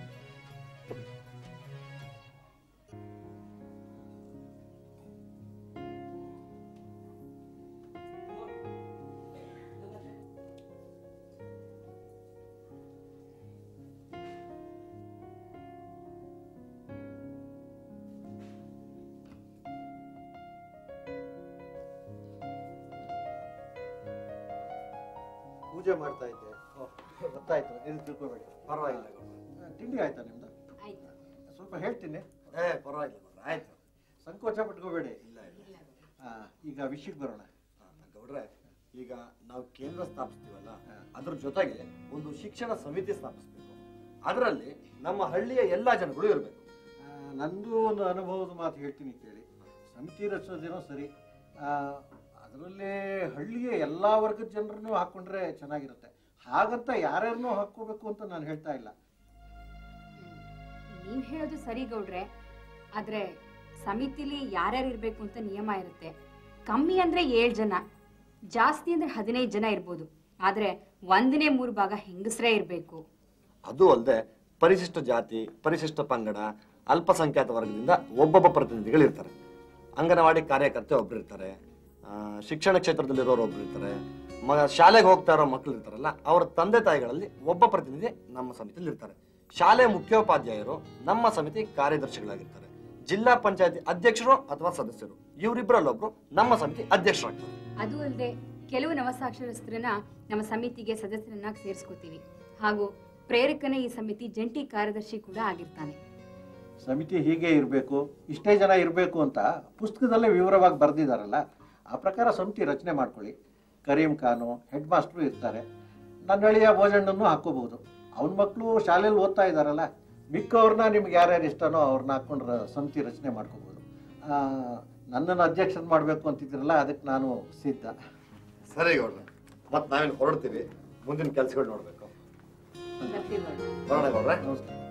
ಪೂಜೆ ಮಾಡ್ತಾ ಇದ್ದೆ ಓ, ಗೊತ್ತಾಯ್ತು ಏನು ತಿಳ್ಕೊಬೇಡಿ ಪರವಾಗಿಲ್ಲ ತಿಂಡಿ ಆಯ್ತಾ ನಿಮ್ದು ಸ್ವಲ್ಪ ಹೇಳ್ತೀನಿ ಏ ಪರವಾಗಿಲ್ಲ ಆಯ್ತು ಸಂಕೋಚ ಪಟ್ಕೋಬೇಡಿ ಆ, ಈಗ ವಿಷಯಕ್ಕೆ ಬರೋಣ ಗೌಡ್ರೆ ಈಗ ನಾವು ಕೇಂದ್ರ ಸ್ಥಾಪಿಸ್ತೀವಲ್ಲ ಅದ್ರ ಜೊತೆಗೆ ಒಂದು ಶಿಕ್ಷಣ ಸಮಿತಿ ಸ್ಥಾಪಿಸ್ಬೇಕು ಅದರಲ್ಲಿ ನಮ್ಮ ಹಳ್ಳಿಯ ಎಲ್ಲಾ ಜನಗಳು ಇರಬೇಕು ಆ, ನಂದು ಒಂದು ಅನುಭವದ ಮಾತು ಹೇಳ್ತೀನಿ ಕೇಳಿ ಸಮಿತಿ ರಚಿಸೋದೇನೋ ಸರಿ ಆ, ಅದರಲ್ಲಿ ಹಳ್ಳಿಯ ಎಲ್ಲಾ ವರ್ಗದ ಜನರನ್ನು ಹಾಕೊಂಡ್ರೆ ಚೆನ್ನಾಗಿರುತ್ತೆ ಹಾಗಂತ ಯಾರ್ಯಾರನ್ನೂ ಹಾಕೋಬೇಕು ಅಂತ ನಾನು ಹೇಳ್ತಾ ಇಲ್ಲ ನೀವ್ ಹೇಳೋದು ಸರಿ ಗೌಡ್ರೆ ಆದ್ರೆ ಸಮಿತಿಲಿ ಯಾರ್ಯಾರು ಇರ್ಬೇಕು ಅಂತ ನಿಯಮ ಇರುತ್ತೆ ಕಮ್ಮಿ ಅಂದ್ರೆ ಏಳ್ ಜನ ಜಾಸ್ತಿ ಅಂದ್ರೆ ಹದಿನೈದು ಜನ ಇರ್ಬೋದು ಆದ್ರೆ ಒಂದನೇ ಮೂರು ಭಾಗ ಹೆಂಗಸ್ರೇ ಇರ್ಬೇಕು ಅದು ಅಲ್ಲದೆ ಪರಿಶಿಷ್ಟ ಜಾತಿ ಪರಿಶಿಷ್ಟ ಪಂಗಡ ಅಲ್ಪಸಂಖ್ಯಾತ ವರ್ಗದಿಂದ ಒಬ್ಬೊಬ್ಬ ಪ್ರತಿನಿಧಿಗಳು ಇರ್ತಾರೆ ಅಂಗನವಾಡಿ ಕಾರ್ಯಕರ್ತೆ ಒಬ್ರು ಇರ್ತಾರೆ ಆ, ಶಿಕ್ಷಣ ಕ್ಷೇತ್ರದಲ್ಲಿರೋರು ಒಬ್ರು ಇರ್ತಾರೆ ಮ ಶಾಲೆಗೆ ಹೋಗ್ತಾ ಇರೋ ಮಕ್ಕಳು ಇರ್ತಾರಲ್ಲ ಅವರ ತಂದೆ ತಾಯಿಗಳಲ್ಲಿ ಒಬ್ಬ ಪ್ರತಿನಿಧಿ ನಮ್ಮ ಸಮಿತಿಯಲ್ಲಿ ಇರ್ತಾರೆ ಶಾಲೆ ಮುಖ್ಯೋಪಾಧ್ಯಾಯರು ನಮ್ಮ ಸಮಿತಿ ಕಾರ್ಯದರ್ಶಿಗಳಾಗಿರ್ತಾರೆ ಜಿಲ್ಲಾ ಪಂಚಾಯತಿ ಅಧ್ಯಕ್ಷರು ಅಥವಾ ಸದಸ್ಯರು ಇವರಿಬ್ಬರಲ್ಲೊಬ್ರು ನಮ್ಮ ಸಮಿತಿ ಅಧ್ಯಕ್ಷರಾಗ್ತಾರೆ ಅದು ಅಲ್ಲದೆ ಕೆಲವು ನವಸಾಕ್ಷರಸ್ಥರನ್ನ ನಮ್ಮ ಸಮಿತಿಗೆ ಸದಸ್ಯರನ್ನಾಗಿ ಸೇರಿಸ್ಕೋತೀವಿ ಹಾಗೂ ಪ್ರೇರಕನೇ ಈ ಸಮಿತಿ ಜಂಟಿ ಕಾರ್ಯದರ್ಶಿ ಕೂಡ ಆಗಿರ್ತಾನೆ ಸಮಿತಿ ಹೀಗೆ ಇರಬೇಕು ಇಷ್ಟೇ ಜನ ಇರಬೇಕು ಅಂತ ಪುಸ್ತಕದಲ್ಲೇ ವಿವರವಾಗಿ ಬರೆದಿದ್ದಾರಲ್ಲ ಆ ಪ್ರಕಾರ ಸಮಿತಿ ರಚನೆ ಮಾಡ್ಕೊಳ್ಳಿ ಕರೀಂ ಖಾನು ಹೆಡ್ ಮಾಸ್ಟ್ರು ಇರ್ತಾರೆ ನನ್ನ ಹಳಿಯ ಭೋಜಣ್ಣನ್ನು ಹಾಕೋಬಹುದು ಅವನ ಮಕ್ಕಳು ಶಾಲೆಯಲ್ಲಿ ಓದ್ತಾ ಇದ್ದಾರಲ್ಲ ಮಿಕ್ಕವ್ರನ್ನ ನಿಮ್ಗೆ ಯಾರ್ಯಾರು ಇಷ್ಟನೋ ಅವ್ರನ್ನ ಹಾಕೊಂಡ್ರೆ ಸಮಿತಿ ರಚನೆ ಮಾಡ್ಕೋಬಹುದು ನನ್ನನ್ನು ಅಧ್ಯಕ್ಷನ್ ಮಾಡಬೇಕು ಅಂತಿದ್ದೀರಲ್ಲ ಅದಕ್ಕೆ ನಾನು ಸಿದ್ಧ ಸರಿ ಗೌಡ್ರೆ ಮತ್ತೆ ನಾವೇನು ಹೊರಡ್ತೀವಿ ಮುಂದಿನ ಕೆಲಸಗಳು ನೋಡ್ಬೇಕು ಬರೋಣ ಗೌಡ್ರೆ ನಮಸ್ಕಾರ